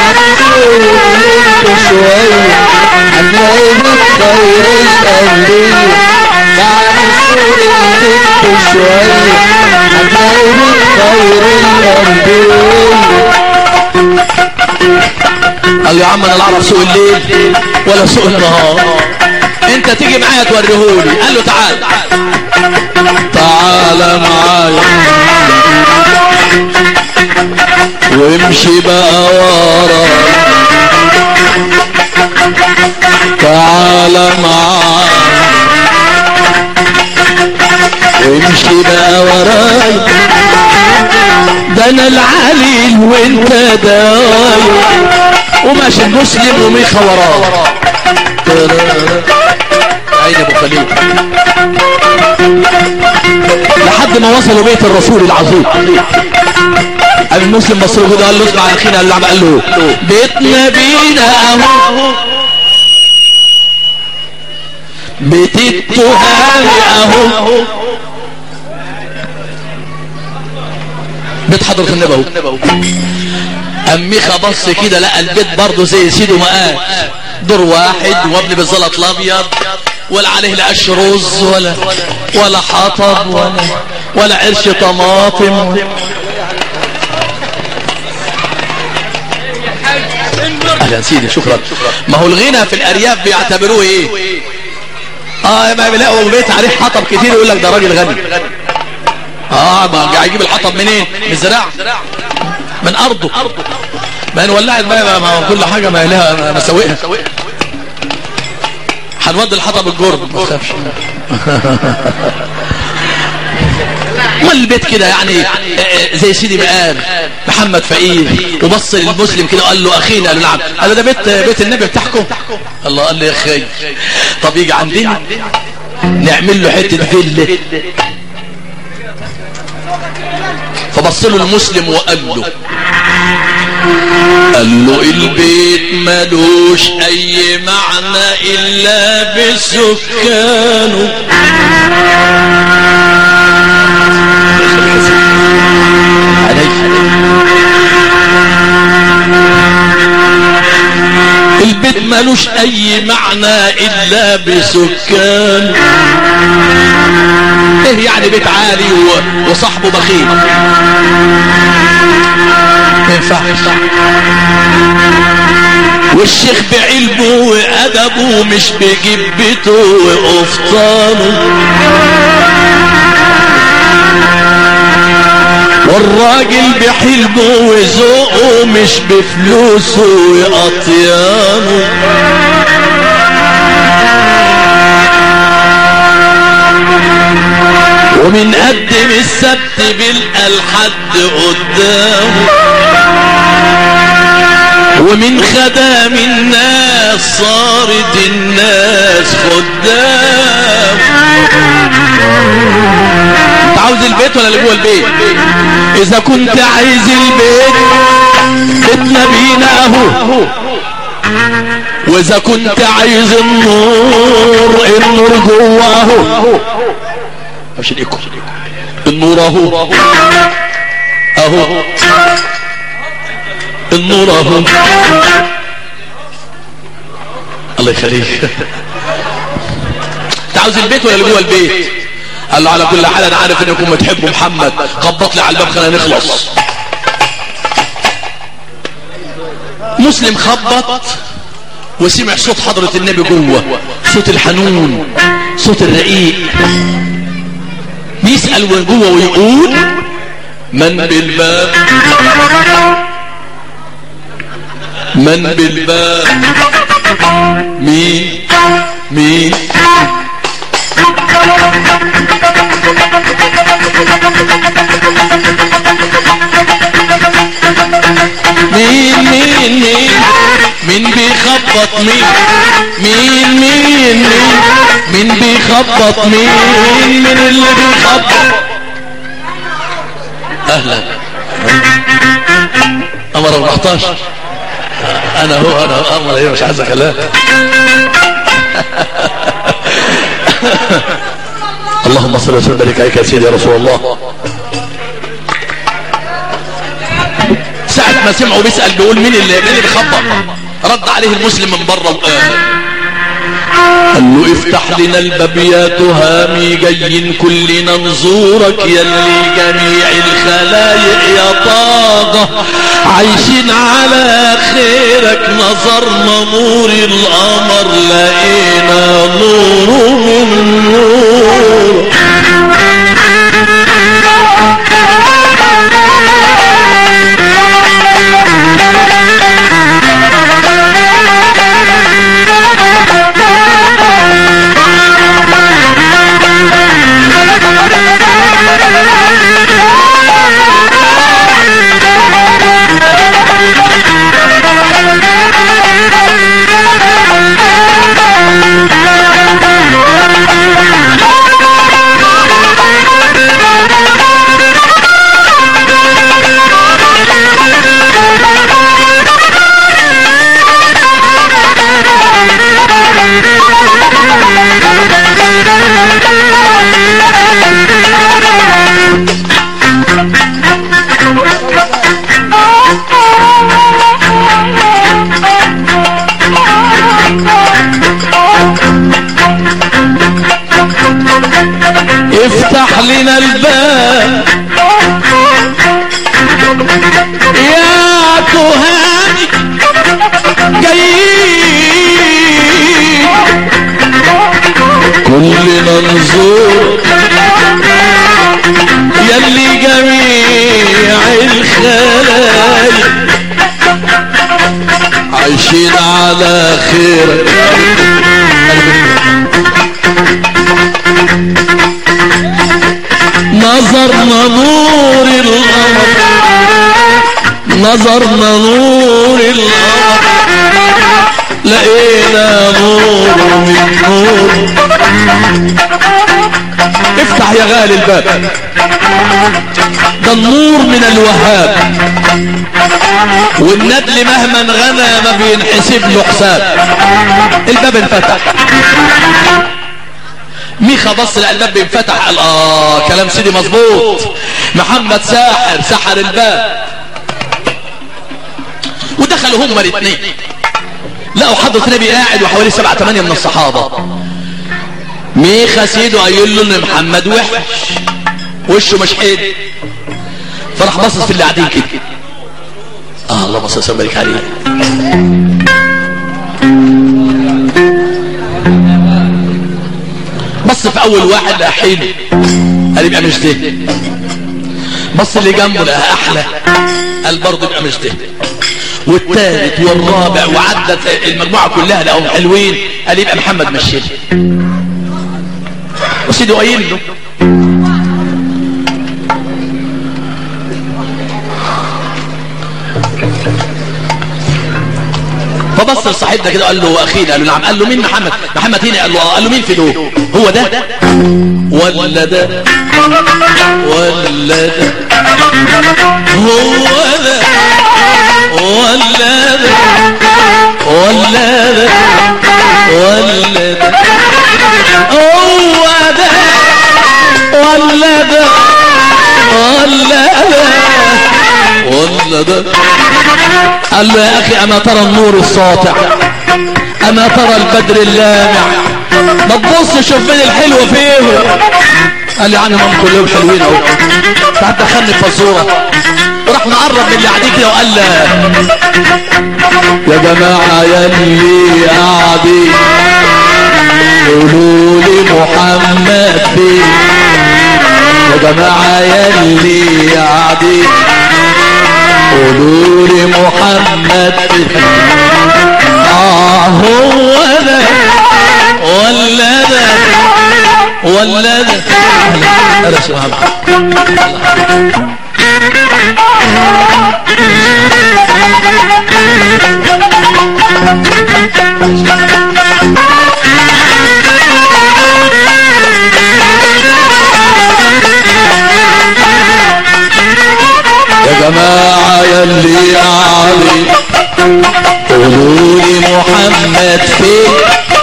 شوية هتلاقي بيت خير الأنبياء بعد سور البيت شوية هتلاقي بيت خير الأنبياء قال له يا عم انا لا اعرف سوق الليل ولا سوق النهار انت تيجي معايا توريهولي قال له تعال تعال معايا وامشي بقى ورا تعال معايا وامشي بقى ورايا ده انا العليل وانت دايم وماشي المسلم وميخا وراه عين ابو خليل لحد ما وصلوا بيت الرسول العظيم قال المسلم بص له كده قال له اسمع يا اخينا قال له قال له بيت نبينا اهو بيت التهامي اهو بيت حضرة النبي اهو أميخة بص كده لقى البيت برضه زي سيده ما قال دور واحد وابن بالزلط الابيض ولا عليه لا قش رز ولا ولا حطب ولا ولا عرش طماطم اهلا سيدي شكرا ما هو الغنى في الارياف بيعتبروه ايه اه ما بيلاقوا بيت عليه حطب كتير يقول لك ده راجل غني اه ما قاعد يجيب الحطب منين من الزراعه من ارضه ما نولعت بقى ما هو كل حاجه ما لها مساوئها هنودي الحطب الجرد ما تخافش والبيت كده يعني آه، زي سيدي مقام محمد فقير وبص للمسلم كده وقال له اخينا قال له نعم قال له ده بيت بيت النبي بتاعكم الله قال له يا اخي طب يجي عندنا نعمل له حته فيلا فبص له المسلم وقال له قال له البيت ملوش اي معنى الا بسكانه البيت ملوش اي معنى الا بسكانه ايه يعني بيت عالي و- وصاحبه بخيل ما ينفعش والشيخ بعلمه وادبه مش بجبته وقفطانه والراجل بحلمه وذوقه مش بفلوسه وأطيانه ومن قدم السبت بيلقى الحد قدامه ومن خدام الناس صارت الناس خدام انت عاوز البيت ولا اللي جوه البيت اذا كنت عايز البيت بيت نبينا اهو واذا كنت عايز النور النور جوه اهو مش الايكو النور اهو اهو النور اهو الله يخليك انت عاوز البيت ولا اللي جوه البيت قال له على كل حال انا عارف انكم بتحبوا محمد خبط لي على الباب خلينا نخلص مسلم خبط وسمع صوت حضرة النبي جوه صوت الحنون صوت الرقيق بيسأل من جوه ويقول من بالباب من بالباب مين مين مين مين مين مين بيخبط مين مين مين مين مين بيخبط مين مين اللي بيخبط اهلا قمر 14 انا هو انا قمر ايه مش عايز كلام اللهم صل وسلم وبارك عليك يا سيدي يا رسول الله ساعة ما سمعوا بيسأل بيقول مين اللي مين اللي بيخبط رد عليه المسلم من بره وقال قال له افتح لنا الباب يا تهامي جايين كلنا نزورك يلي جميع الخلايق يا طاقة عايشين على خيرك نظرنا نور القمر لقينا نور من نور افتح لنا الباب يا تهاني جايين كلنا نزور يلي جميع الخلايق عايشين على خير نظرنا نور القمر نظرنا نور القمر لقينا نور من نور افتح يا غالي الباب ده النور من الوهاب والندل مهما انغنى ما بينحسب له حساب الباب انفتح ميخا بص لقى الباب بينفتح قال اه كلام سيدي مظبوط محمد ساحر سحر الباب ودخلوا هما الاثنين لقوا حضرة النبي قاعد وحوالي سبعة ثمانية من الصحابة ميخا سيده قايل له ان محمد وحش وشه مش حلو فراح باصص في اللي قاعدين كده اه اللهم صل وسلم وبارك عليه بص في اول واحد لقى حلو قال يبقى مش ده بص اللي جنبه لقى احلى قال برضه يبقى مش ده والثالث والرابع وعدت المجموعه كلها لقوا حلوين قال يبقى محمد مش ده وسيده قايل له فبص لصاحبنا كده قال له اخينا قال له نعم قال له مين محمد محمد هنا قال له اه قال له مين في دول هو ده ولا ده ولا ده هو ده ولا ده ولا ده ولا ده هو ده ولا ده ولا ده ولا ده قال له يا اخي اما ترى النور الساطع اما ترى البدر اللامع ما تبص شوف مين الحلو فيه قال لي يعني هم كلهم حلوين اهو تعال دخلني الفزوره وراح نقرب من اللي قاعدين كده وقال يا جماعه يا اللي قاعدين قولوا لي محمد فين يا جماعه يا اللي قاعدين قولوا لي محمد اه هو ده ولا ده ولا ده اهلا اهلا سبحان يا جماعة يا اللي علي قولوا لي محمد فين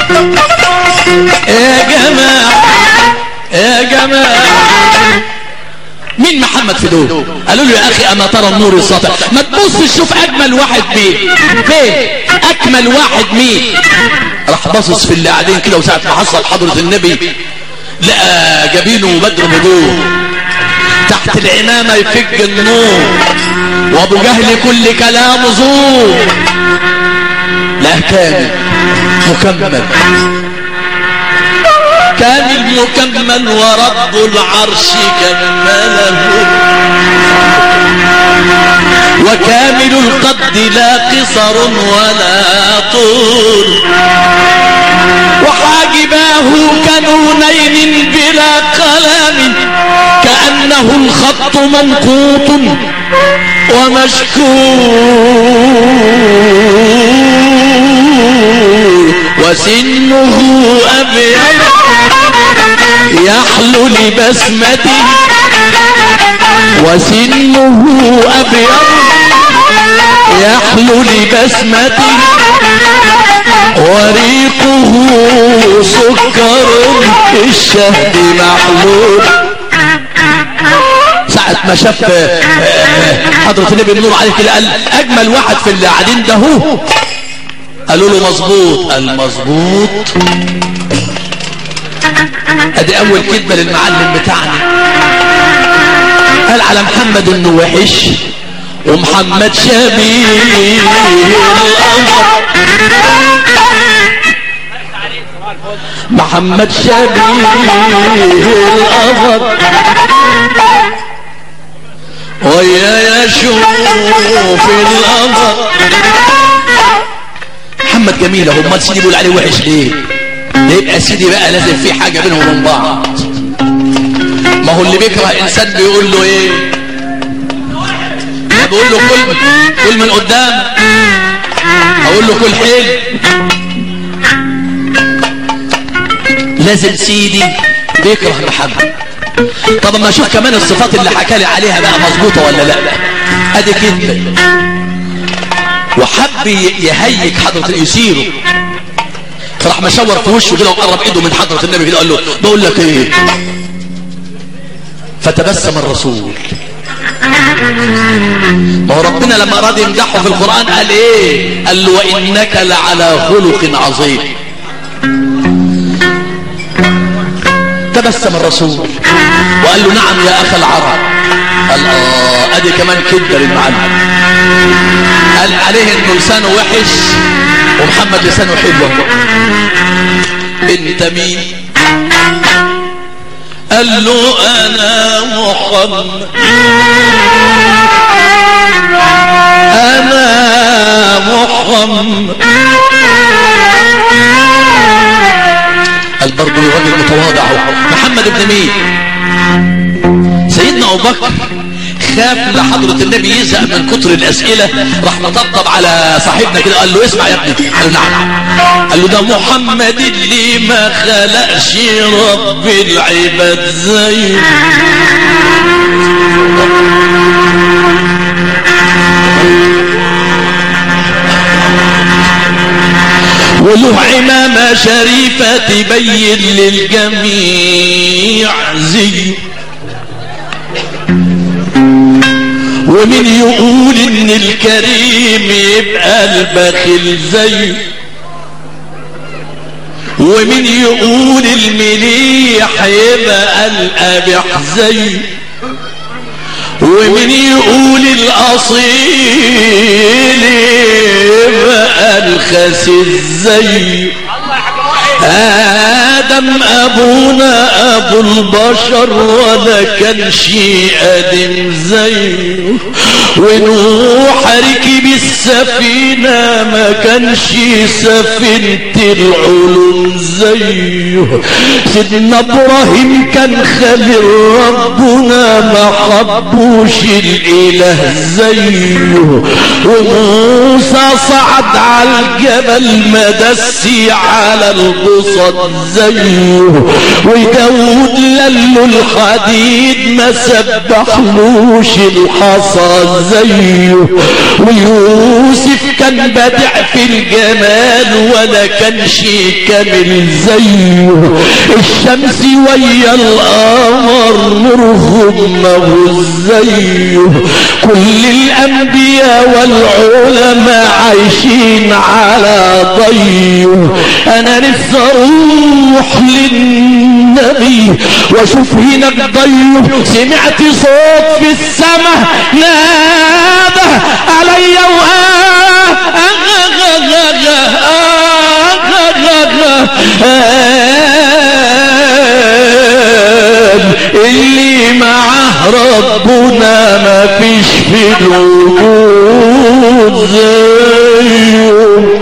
يا جماعة يا جماعة مين محمد في دول قالوا له يا اخي اما ترى النور الساطع ما تبص شوف اجمل واحد مين فين اجمل واحد مين راح باصص في اللي قاعدين كده وساعة ما حصل حضرة النبي لقى جبينه بدر بدور تحت العمامة يفج النور وابو جهل كل كلامه زور لا كان مكمل كان المكمل ورب العرش كمله وكامل القد لا قصر ولا طول وحاجباه كنونين بلا قلم كأنه الخط منقوط ومشكور وسنه أبيض يحلو لبسمته وسنه أبيض يحلو لبسمته وريقه سكر الشهد محلول ساعة ما شاف حضرة النبي النور عليه كده قال أجمل واحد في اللي قاعدين ده هو قالوا له مظبوط قال مظبوط ادي اول كذبه للمعلم بتاعنا قال على محمد انه وحش ومحمد شبيه القمر محمد شبيه القمر ويا يشوف القمر محمد جميل اهو امال سيدي بيقول عليه وحش ليه ده يبقى سيدي بقى لازم في حاجه بينهم وبين بعض ما هو اللي بيكره انسان بيقول له ايه بقول له كل كل من قدام اقول له كل حيل لازم سيدي بيكره محمد طب اما اشوف كمان الصفات اللي حكى لي عليها بقى مظبوطه ولا لا ادي كذبه وحب يهيج حضرة يسيره فراح مشاور في وشه كده وقرب ايده من حضرة النبي كده قال له بقول لك ايه فتبسم الرسول ما هو ربنا لما اراد يمدحه في القرآن قال ايه قال له وانك لعلى خلق عظيم تبسم الرسول وقال له نعم يا اخ العرب قال اه ادي كمان كده للمعلم قال عليه انه لسانه وحش ومحمد لسانه حلو انت مين قال له انا محمد انا محمد قال برضه راجل متواضع محمد بن مين سيدنا ابو بكر خاف لحضرة النبي يزهق من كتر الأسئلة راح مطبطب على صاحبنا كده قال له اسمع يا ابني قال له نعم قال له ده محمد اللي ما خلقش رب العباد زي وله عمامة شريفة تبين للجميع زيه ومن يقول ان الكريم يبقى البخيل زيه ومن يقول المليح يبقى القبح زيه ومن يقول الاصيل يبقى الخسيس زيه هات ادم ابونا ابو البشر ولا كان شيء ادم زيه ونوح ركب السفينة ما كانش سفينة العلوم زيه سيدنا ابراهيم كان خليل ربنا ما حبوش الاله زيه وموسى صعد على الجبل ما دسي على البسط زيه وداود للو الحديد ما سبحلوش الحصى زيه ويوسف كان بدع في الجمال ولا كان شيء كامل زيه الشمس ويا القمر نورهم مهوز زيه كل الانبياء والعلماء عايشين على ضيه انا نفسي اروح للنبي واشوف هناك ضيه سمعت صوت في السماء نادى علي اللي معه ربنا ما فيش في الوجود زيه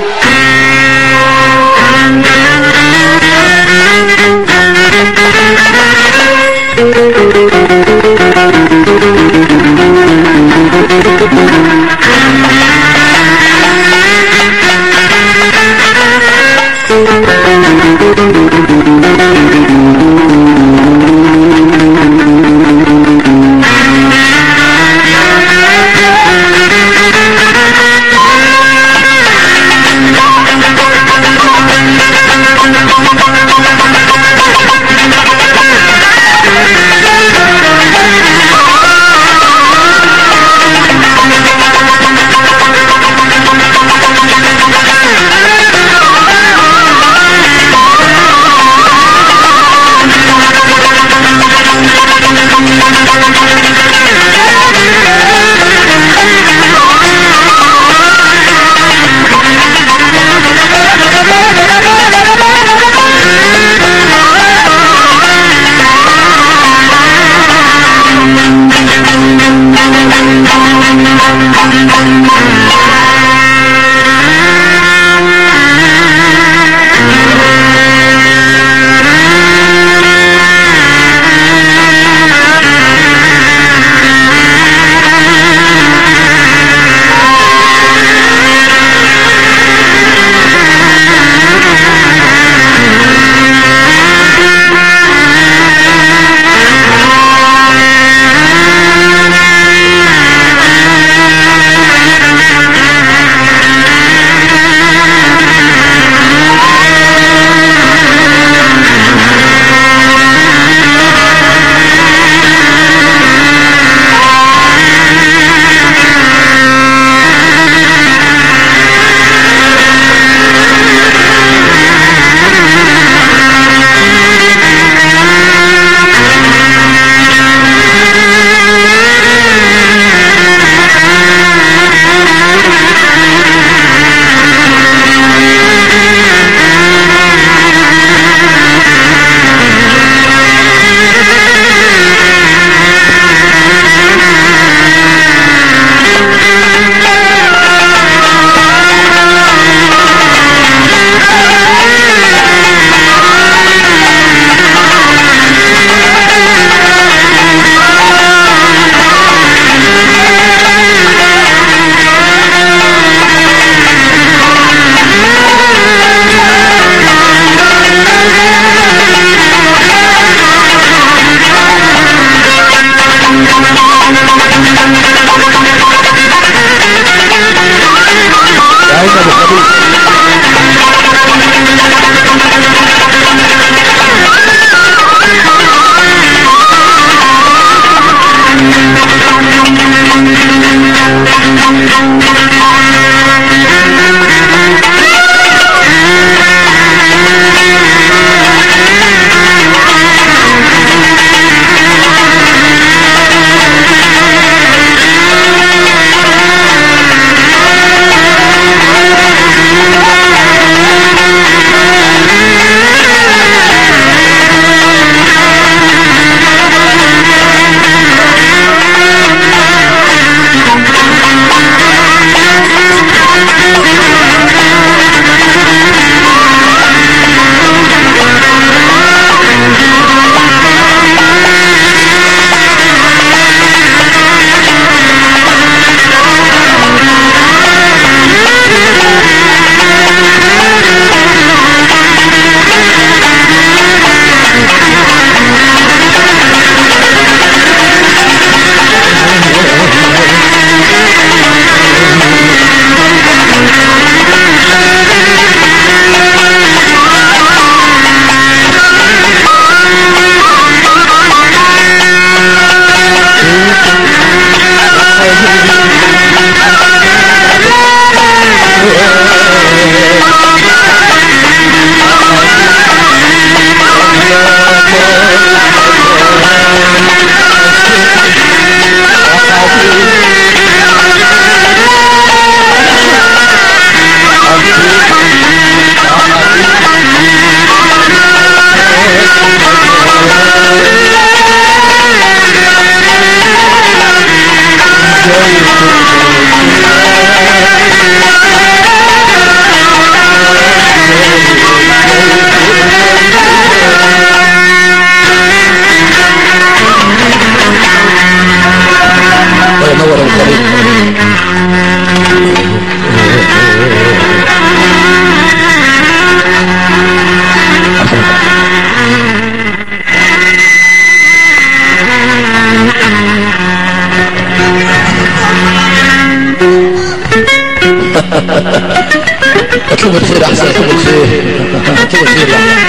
توبة خير احسن توبة خير توبة خير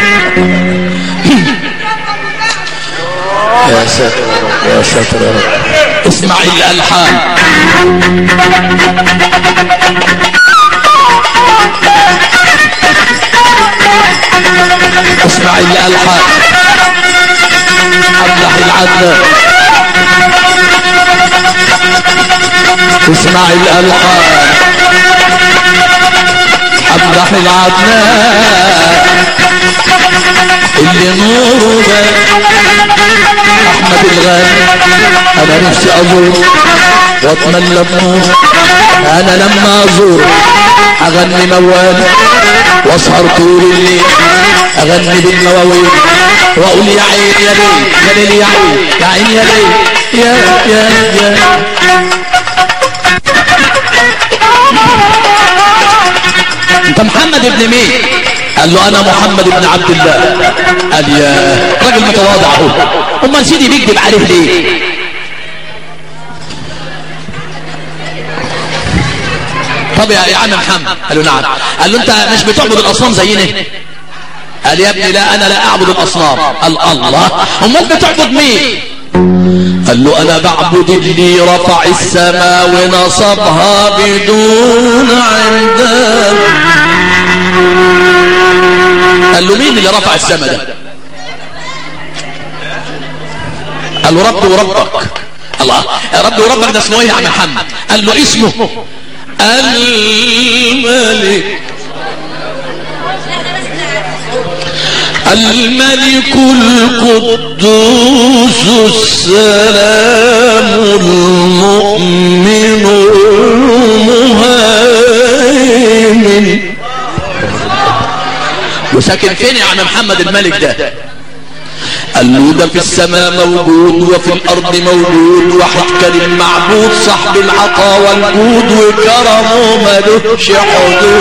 يا ساتر يا رب يا ساتر يا رب اسمع الالحان اسمع الالحان افلح العدل اسمع الالحان افلح العدنان اللي نوره احمد الغالي انا نفسي ازور واتمنى بنور انا لما ازور اغني موالي واسهر طول الليل اغني بالمواويل واقول يا عين يا ليل يا ليل يا عين يا عين يا ليل يا يا يا انت محمد ابن مين قال له انا محمد بن عبد الله قال يا راجل متواضع اهو امال سيدي بيكذب عليه ليه طب يا يا عم محمد قال له نعم قال له انت مش بتعبد الاصنام زينا قال يا ابني لا انا لا اعبد الاصنام قال الله امال بتعبد مين قال له انا بعبد اللي رفع السماء ونصبها بدون عمدان قال له مين اللي رفع السماء ده قال له ربي وربك الله يا ربي وربك ده اسمه ايه يا عم محمد قال له اسمه الملك الملك القدوس السلام المؤمن المهيمن وساكن فين يا عم محمد الملك ده قال له ده في السماء موجود وفي الارض موجود واحد كريم معبود صاحب العطا والجود وكرمه ملوش حدود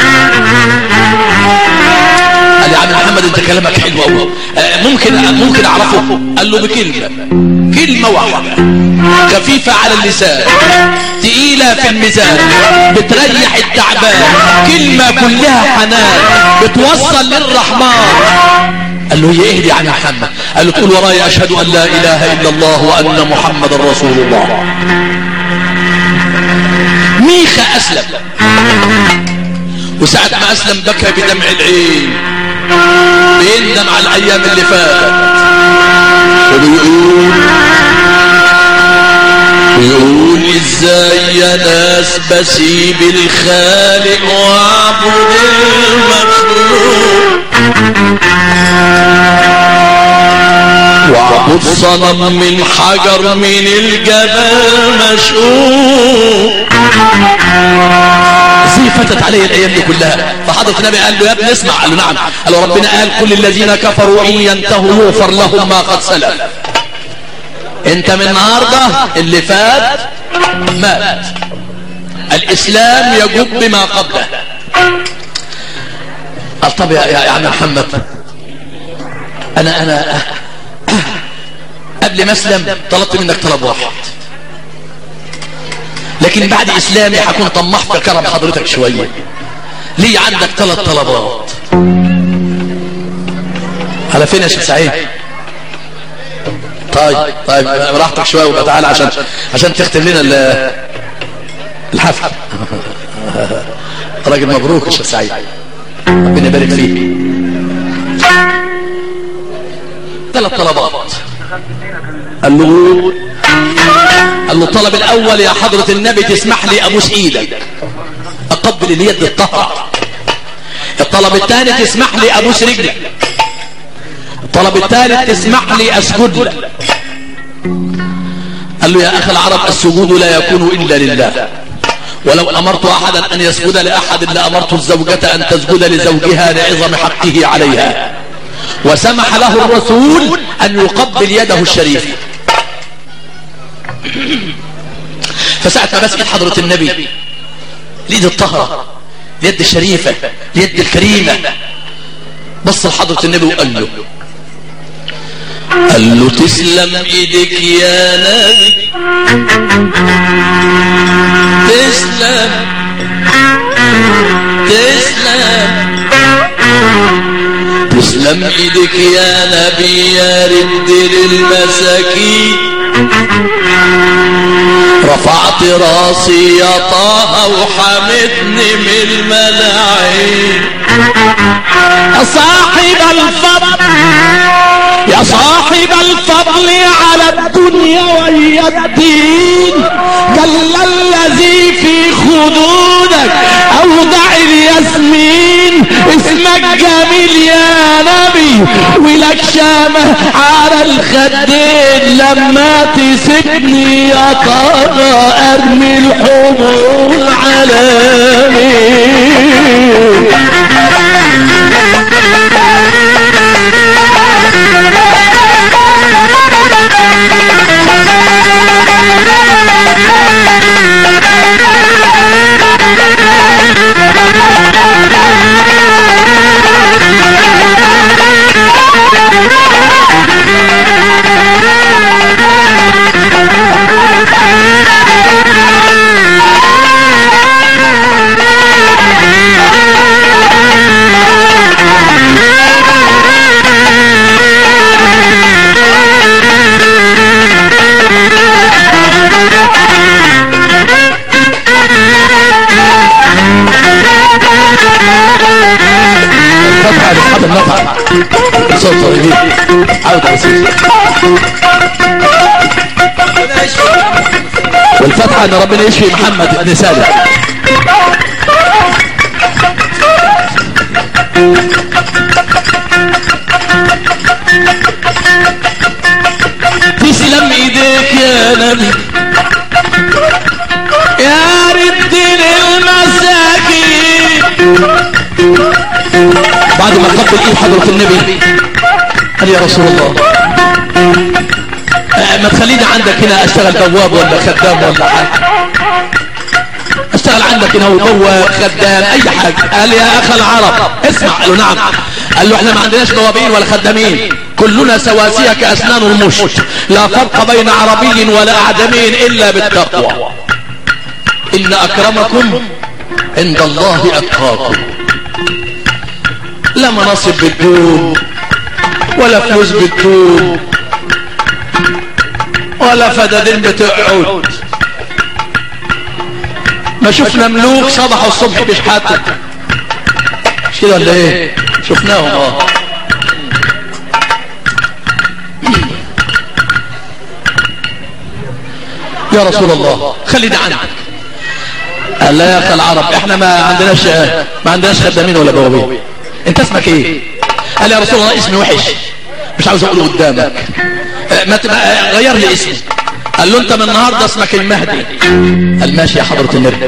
قال يا عم محمد انت كلامك حلو قوي ممكن ممكن اعرفه قال له بكلمه كلمه واحده خفيفه على اللسان تقيله في الميزان بتريح التعبان كلمه كلها حنان بتوصل للرحمن قال له هي ايه دي يا عم محمد قال له تقول ورايا اشهد ان لا اله الا الله وان محمد رسول الله ميخا اسلم وساعة ما اسلم بكى بدمع العين بيندم على الايام اللي فاتت وبيقول بيقول ازاي يا ناس بسيب الخالق واعبد المخلوق واعبد صنم من حجر من الجبل مشقوق زي فتت عليه الايام دي كلها فحضرة النبي قال له يا ابني اسمع قال له نعم قال له ربنا قال كل الذين كفروا ان ينتهوا يغفر لهم ما قد سلف انت من النهارده اللي فات مات الاسلام يجب بما قبله قال طب يا يا عم محمد انا انا قبل ما اسلم طلبت منك طلب واحد لكن بعد اسلامي هكون طماح في كرم حضرتك شويه ليه عندك ثلاث طلبات على فين يا شيخ سعيد طيب طيب براحتك شويه وبقى تعالى عشان عشان تختم لنا الحفل راجل مبروك يا شيخ سعيد ربنا يبارك فيك ثلاث طلبات قال له قال له الطلب الاول يا حضرة النبي تسمح لي ابوس ايدك اقبل اليد الطهرة الطلب الثاني تسمح لي ابوس رجلك الطلب الثالث تسمح لي اسجد لك قال له يا اخي العرب السجود لا يكون الا لله ولو امرت احدا ان يسجد لاحد لامرت الزوجة ان تسجد لزوجها لعظم حقه عليها وسمح له الرسول ان يقبل يده الشريفه فساعة ما بس حضرة النبي اليد الطهرة اليد الشريفة اليد الكريمة بص لحضرة النبي وقال له قال له تسلم ايدك يا نبي تسلم تسلم تسلم ايدك يا نبي يا رد للمساكين رفعت راسي يا طه وحمدني من الملاعين صاحب الفضل يا صاحب الفضل على الدنيا وهي الدين جل الذي في خدودك أودع الياسمين اسمك جميل يا نبي ولك شامة على الخدين لما تسيبني يا ترى ارمي الحمول على مين فتحة لاصحاب المطعم صوت طيبين عودة يا سيدي والفتحة ان ربنا يشفي محمد بن سالم تسلم ايديك يا نبي يا رد للمساكين بعد ما قبل ايد حضرة النبي قال يا رسول الله آه، ما تخليني عندك هنا اشتغل بواب ولا خدام ولا حاجة اشتغل عندك هنا بواب خدام اي حاجة قال يا اخ العرب اسمع قال له نعم قال له احنا ما عندناش بوابين ولا خدامين كلنا سواسية كاسنان المشت لا فرق بين عربي ولا اعجمي الا بالتقوى ان اكرمكم عند الله اتقاكم لا مناصب بالدون ولا فلوس بالدون ولا فدادين بتقعد ما شفنا ملوك صبحوا الصبح بيشحتوا مش كده ولا ايه شفناهم اه يا رسول الله خلينا عنك قال لا يا اخي العرب احنا ما عندناش ما عندناش خدامين ولا بوابين انت اسمك ايه قال يا رسول الله اسمي وحش مش عاوز اقوله قدامك اه، ما تبقى غير لي اسمي قال له انت من النهارده اسمك المهدي قال ماشي يا حضرة النبي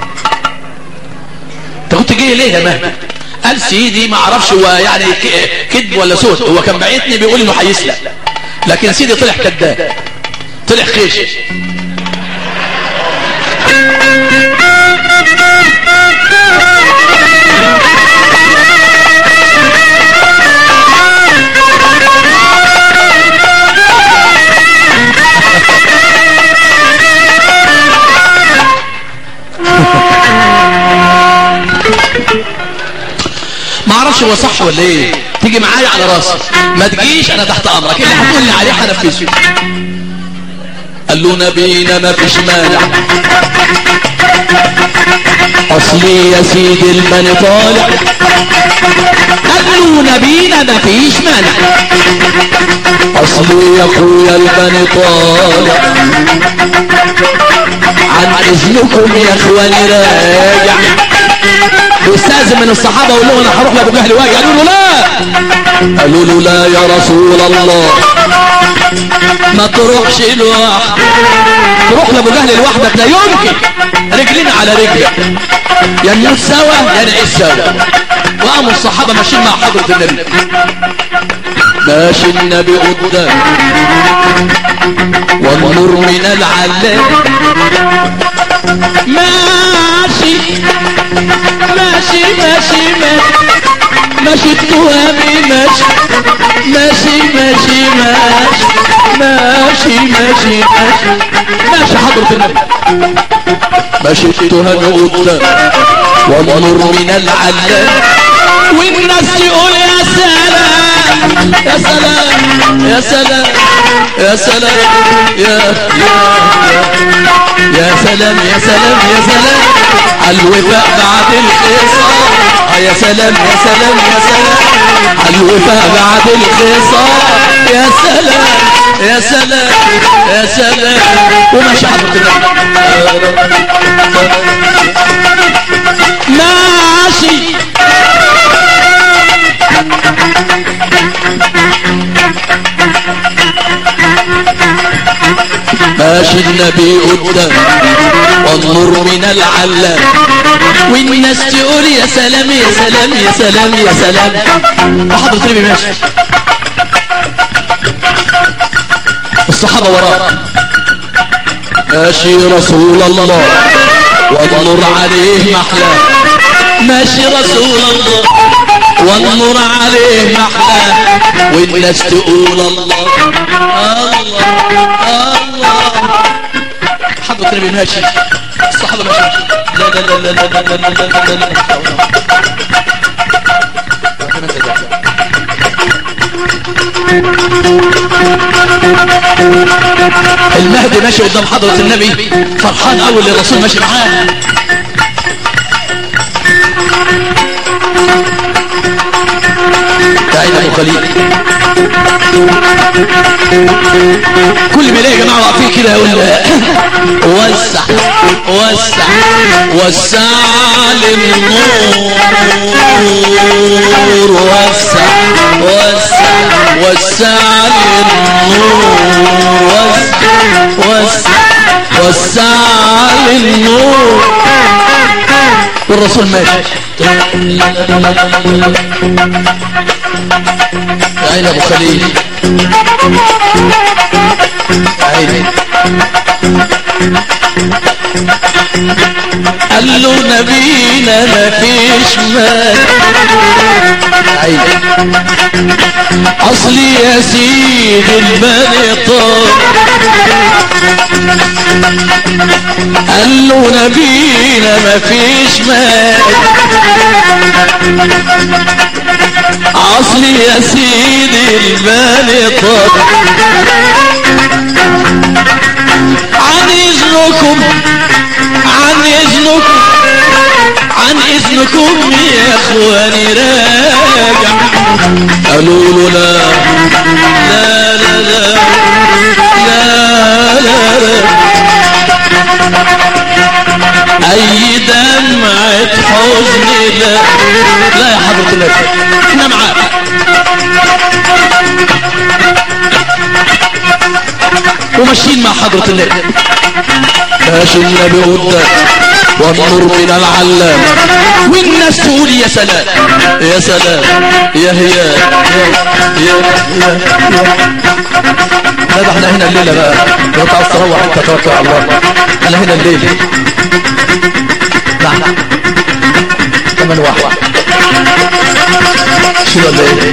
انت كنت جاي ليه يا مهدي قال سيدي ما اعرفش هو يعني ك- كذب ولا سود هو كان بعتني بيقول انه هيسلم لكن سيدي طلع كذاب طلع خيش ما اعرفش هو صح ولا ايه تيجي معايا على راسي ما تجيش انا تحت امرك اللي هتقول لي عليه هنفذه قال له نبينا ما فيش مانع اصلي يا سيدي الماني طالع قال له نبينا ما فيش مانع اصلي يا اخويا الماني طالع عن اذنكم يا اخواني راجع استاذن من الصحابه وقال له انا هروح لابو جهل واجي قالوا له لا قالوا له لا يا رسول الله ما تروحش لوحدك تروح لابو جهل لوحدك لا يمكن رجلين على رجلك يا نموت سوا يا نعيش سوا وقاموا الصحابه ماشيين مع حضره النبي ماشي النبي قدام والنور من العلام ماشي ماشي ماشي ماشي ماشي التهامي ماشي ماشي ماشي ماشي ماشي ماشي ماشي ماشي حضرة النبي ماشي التهامي قدام والنور من العلام والناس يقول يا سلام يا سلام يا سلام يا سلام يا يا يا سلام يا سلام يا سلام الوفاء بعد الخصام آه يا سلام يا سلام يا سلام الوفاء بعد الخصام يا سلام يا سلام يا سلام وماشي حضرتك ماشي ماشي النبي قدام والنور من العلام والناس تقول يا سلام يا سلام يا سلام يا سلام وحضرة النبي ماشي الصحابة وراه ماشي رسول الله والنور عليه محلاه ماشي رسول الله والنور عليه محلاه والناس تقول الله الله الله حضرة النبي ماشي الصحابة ماشي لا لا لا لا لا لا لا لا لا لا لا المهدي ماشي قدام حضرة النبي فرحان اول الرسول ماشي معاه تعالى ابو خليل كل ما يلاقي جماعه واقفين كده يقول وسع وسع وسع للنور وسع وسع وسع للنور وسع وسع وسع للنور والرسول ماشي عين ابو خليل عيني قال له نبينا ما فيش مال عيني اصلي يا سيد البني طار قال له نبينا ما فيش مال اصلي يا سيدي البني طار عن اذنكم عن اذنكم عن اذنكم يا اخواني راجع قالوا له لا لا لا لا لا لا, لا اي دمعة حزن لا لا يا حضرة النبي احنا معاك وماشيين مع حضرة النبي ماشي النبي قدام والنور من العلام والناس تقول يا سلام يا سلام يا هي يا يا يا لا ده احنا هنا الليله بقى لو انت عاوز تروح انت توكل على الله احنا هنا الليله نعم كمان واحد شنو ولا ايه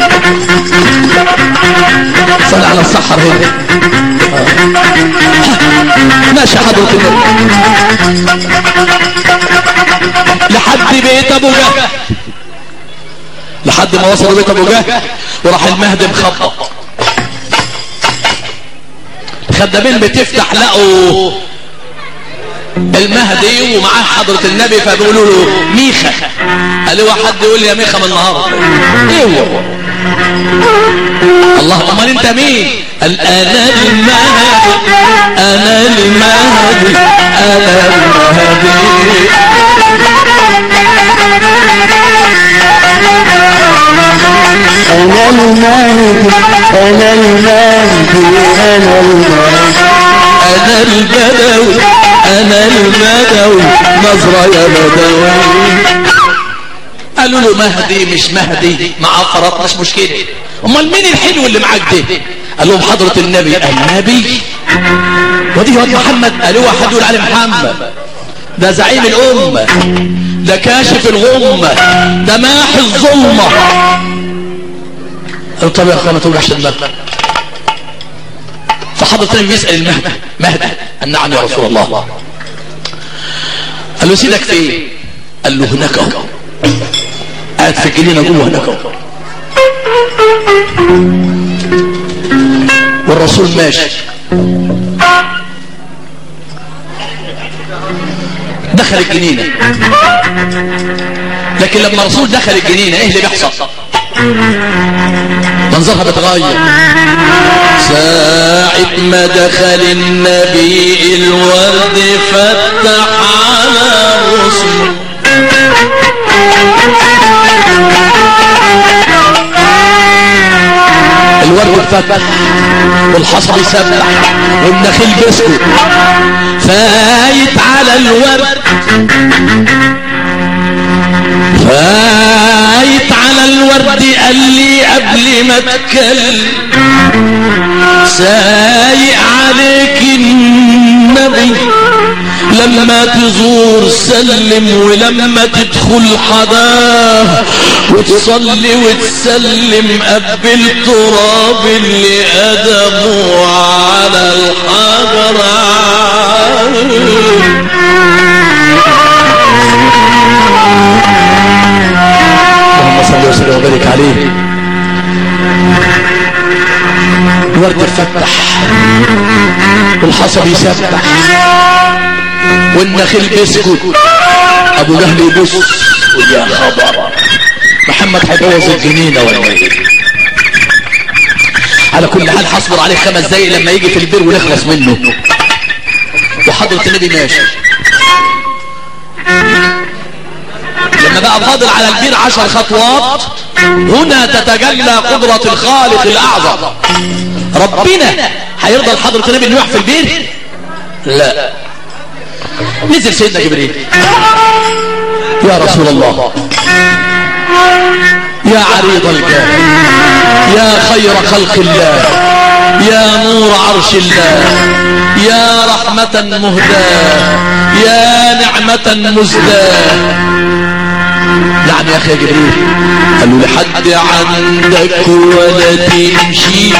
صلي على السحر هنا آه. ماشي حضرة النبي لحد بيت ابو جهل لحد ما وصلوا بيت ابو جهل وراح المهدي مخبط خدامين بتفتح لقوا المهدي ومعاه حضرة النبي فبيقولوا له ميخا قال له حد يقول لي يا ميخا من النهارده ايه هو الله امال انت مين قال انا المهدي انا المهدي انا المهدي أنا المهدي أنا المهدي أنا المهدي انا البدوي انا البدوي نظرة يا بدوي قالوا له مهدي مش مهدي مع فرط مش مشكلة امال مين الحلو اللي معاك ده قال لهم حضرة النبي النبي ودي واد محمد قالوا واحد يقول علي محمد ده زعيم الأمة ده كاشف الغمة ده ماحي الظلمة قالوا طب يا اخوان ما توجعش دماغك فحضرة النبي بيسأل المهدي مهدي قال نعم يا رسول الله قال له سيدك فين قال له هناك اهو قاعد في الجنينه جوه هناك اهو والرسول ماشي دخل الجنينة لكن لما الرسول دخل الجنينة ايه اللي بيحصل منظرها بتغير ساعة ما دخل النبي الورد فتح على رسله الورد اتفتح والحصى بيسبح والنخيل بيسكت فايت على الورد فايت على الورد قال لي قبل ما اتكلم سايق عليك النبي لما تزور سلم ولما تدخل حداه وتصلي وتسلم قبل تراب اللي قدمه على الحجر اللهم صل وسلم وبارك عليه الورد اتفتح والحصى بيسبح والنخيل بيسكت ابو جهل يبص يقول يا خبر محمد هيبوظ الجنينه ولا ايه على كل حال هصبر عليه خمس دقايق لما يجي في البير ونخلص منه وحضرة النبي ماشي لما بقى فاضل على البير عشر خطوات هنا تتجلى قدرة الخالق الأعظم ربنا هيرضى لحضرة النبي انه يقع في البير لا نزل سيدنا جبريل يا رسول الله يا عريض الجاه يا خير خلق الله يا نور عرش الله يا رحمة مهداة يا نعمة مزداة يعني يا اخي يا جبريل قال له لحد عندك ولا تمشي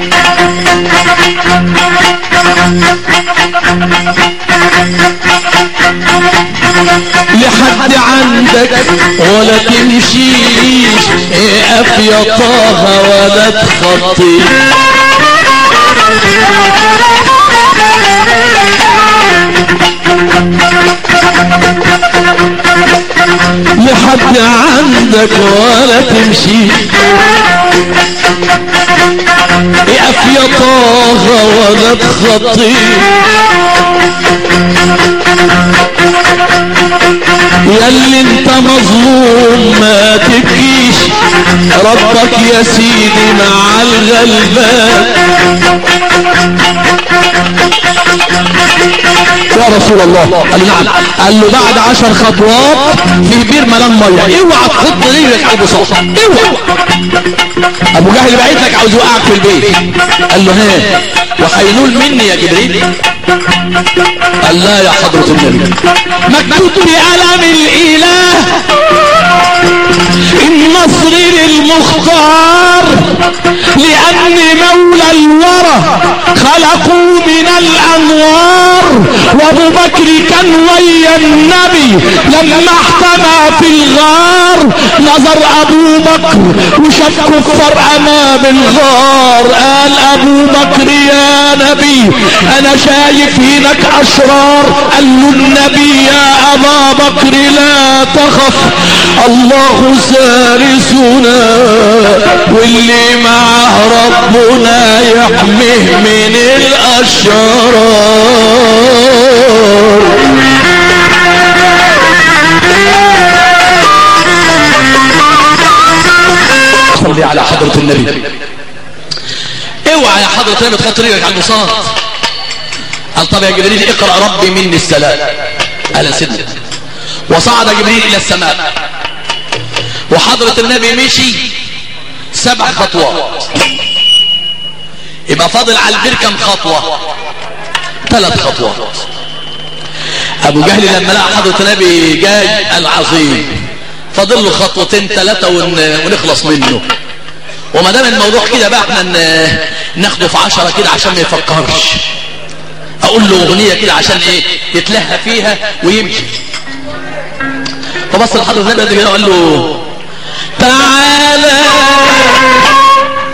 لحد عندك ولا تمشيش اقف يا طه ولا تخطي لحد عندك ولا تمشي اقف يا طه ولا تخطي ياللي انت مظلوم ما تبكيش ربك يا سيدي مع الغلبان يا رسول الله قال له نعم قال له بعد عشر خطوات في بير ملان ميه اوعى تحط رجلك على البساط اوعى ابو جهل بعت لك عاوز يوقعك في البيت قال له ها وهينول مني يا جبريل قال لا يا حضرة النبي مكتوب بألم الإله النصر للمختار لأن مولى الورى خلقوا من الأنوار وأبو بكر كان ويا النبي لما احتمى في الغار نظر أبو بكر وشاف كفار أمام الغار قال أبو بكر يا نبي أنا شايف هناك أشرار قال له النبي يا أبا بكر لا تخف الله سارسنا واللي معه ربنا يحميه من الأشرار صلي على حضرة النبي اوعى يا حضرة النبي تحط رجلك على البساط قال طب يا جبريل اقرأ ربي مني السلام اهلا سيدنا وصعد جبريل الى السماء وحضرة النبي مشي سبع خطوات يبقى فاضل على البير كم خطوة ثلاث خطوات ابو جهل لما لقى حضرة النبي جاي العظيم فاضل له خطوتين ثلاثة ون... ونخلص منه وما دام الموضوع كده بقى احنا ن... ناخده في عشرة كده عشان ما يفكرش اقول له اغنية كده عشان ايه يتلهى فيها ويمشي فبص لحضرة النبي كده وقال له تعالى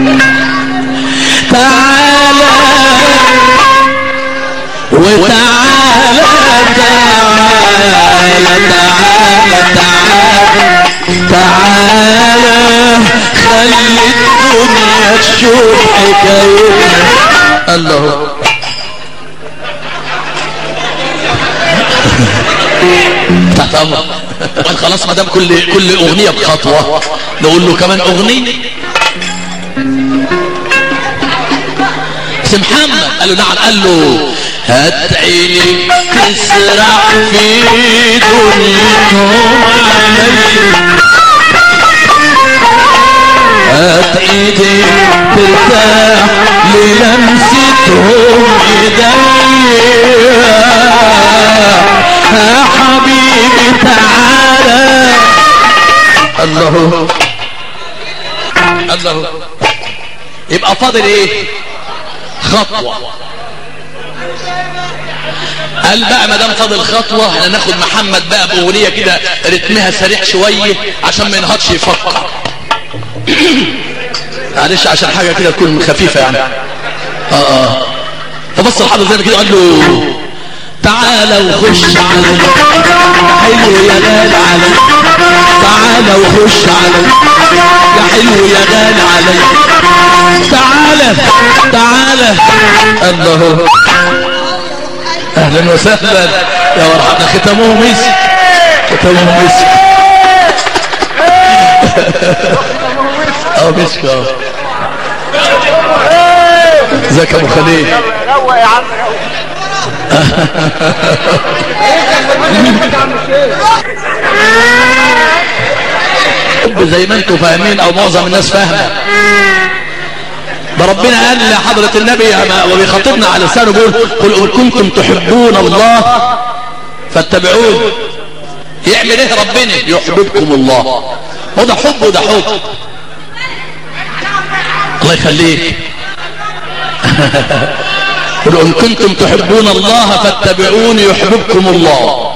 تعالى وتعالى تعالى تعالى تعالى تعالى خلي الدنيا تشوف حكايتنا الله تحت امر وقال خلاص ما دام كل كل اغنيه بخطوه نقول له كمان اغنيه سي محمد قال له نعم قال له هات عيني تسرح في دنيتهم علي هات ايدي ترتاح للمستهم ايديا يا حبيبي تعالى الله الله يبقى فاضل ايه خطوة قال بقى ما دام فاضل خطوة احنا ناخد محمد بقى بأغنية كده رتمها سريع شوية عشان ما ينهضش يفكر معلش عشان حاجة كده تكون خفيفة يعني اه اه فبص الحضر زي ما كده قال له تعالى وخش علي حلو يا غالي علي تعالى وخش علي يا حلو يا غالي علي تعالى تعالى الله اهلا وسهلا يا مرحبا ختموه مسك ختموه مسك اه مسك اه ازيك يا ابو خليل روق يا عم زي ما انتم فاهمين او معظم الناس فاهمه ده ربنا قال لحضرة النبي وبيخاطبنا على لسانه بيقول قل ان كنتم تحبون الله فاتبعون يعمل ايه ربنا يحببكم الله هو ده حب وده حب الله يخليك قل ان كنتم تحبون الله فاتبعون يحببكم الله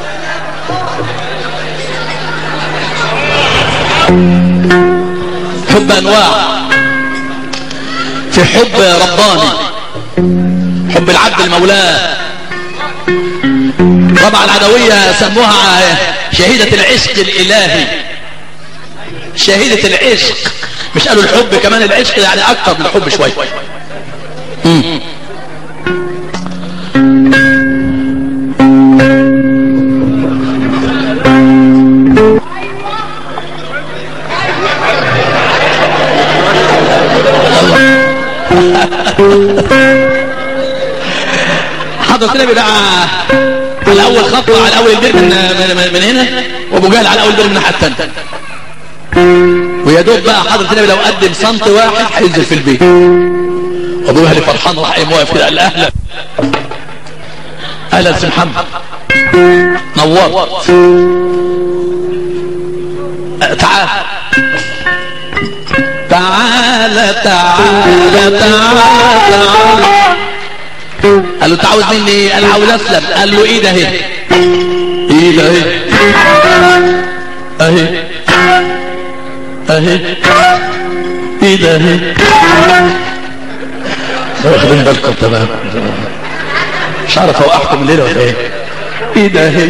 حب انواع في حب رباني حب العبد المولاه طبعا العدوية سموها شهيدة العشق الالهي شهيدة العشق مش قالوا الحب كمان العشق يعني اكتر من الحب شوية مم. حضرة النبي بقى على اول خطوة على اول البير من, من, من هنا وابو جهل على اول البير من الناحية التانية ويا دوب بقى حضرة النبي لو قدم سنت واحد هينزل في البيت ابو جهل فرحان راح قايم واقف كده قال اهلا اهلا سي محمد نورت أه، تعال تعال تعال تعال تعال قال له انت عاوز مني ايه قال عاوز اسلم قال له ايه ده اهي ايه ده اهي اهي اهي ايه ده اهي واخدين بالكم تمام مش عارف اوقعكم الليله ولا ايه ايه ده اهي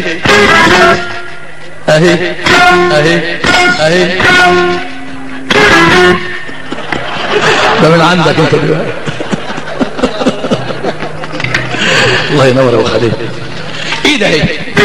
اهي اهي اهي ده من عندك انت دلوقتي الله ينور يا ابو خليل ايده اهي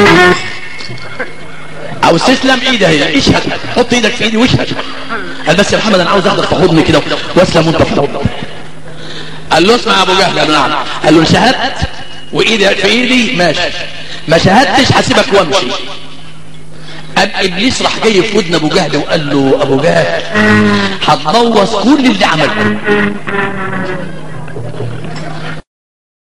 عاوز تسلم ايده اهي اشهد حط ايدك في ايدي واشهد قال بس يا محمد انا عاوز اخدك في حضني كده واسلم وانت في حضني قال له اسمع يا ابو جهل قال له نعم قال له ان شهدت وايدي في ايدي ماشي ما شهدتش هسيبك وامشي قام ابليس راح جاي في ودن ابو جهل وقال له ابو جهل هتبوظ كل اللي عملته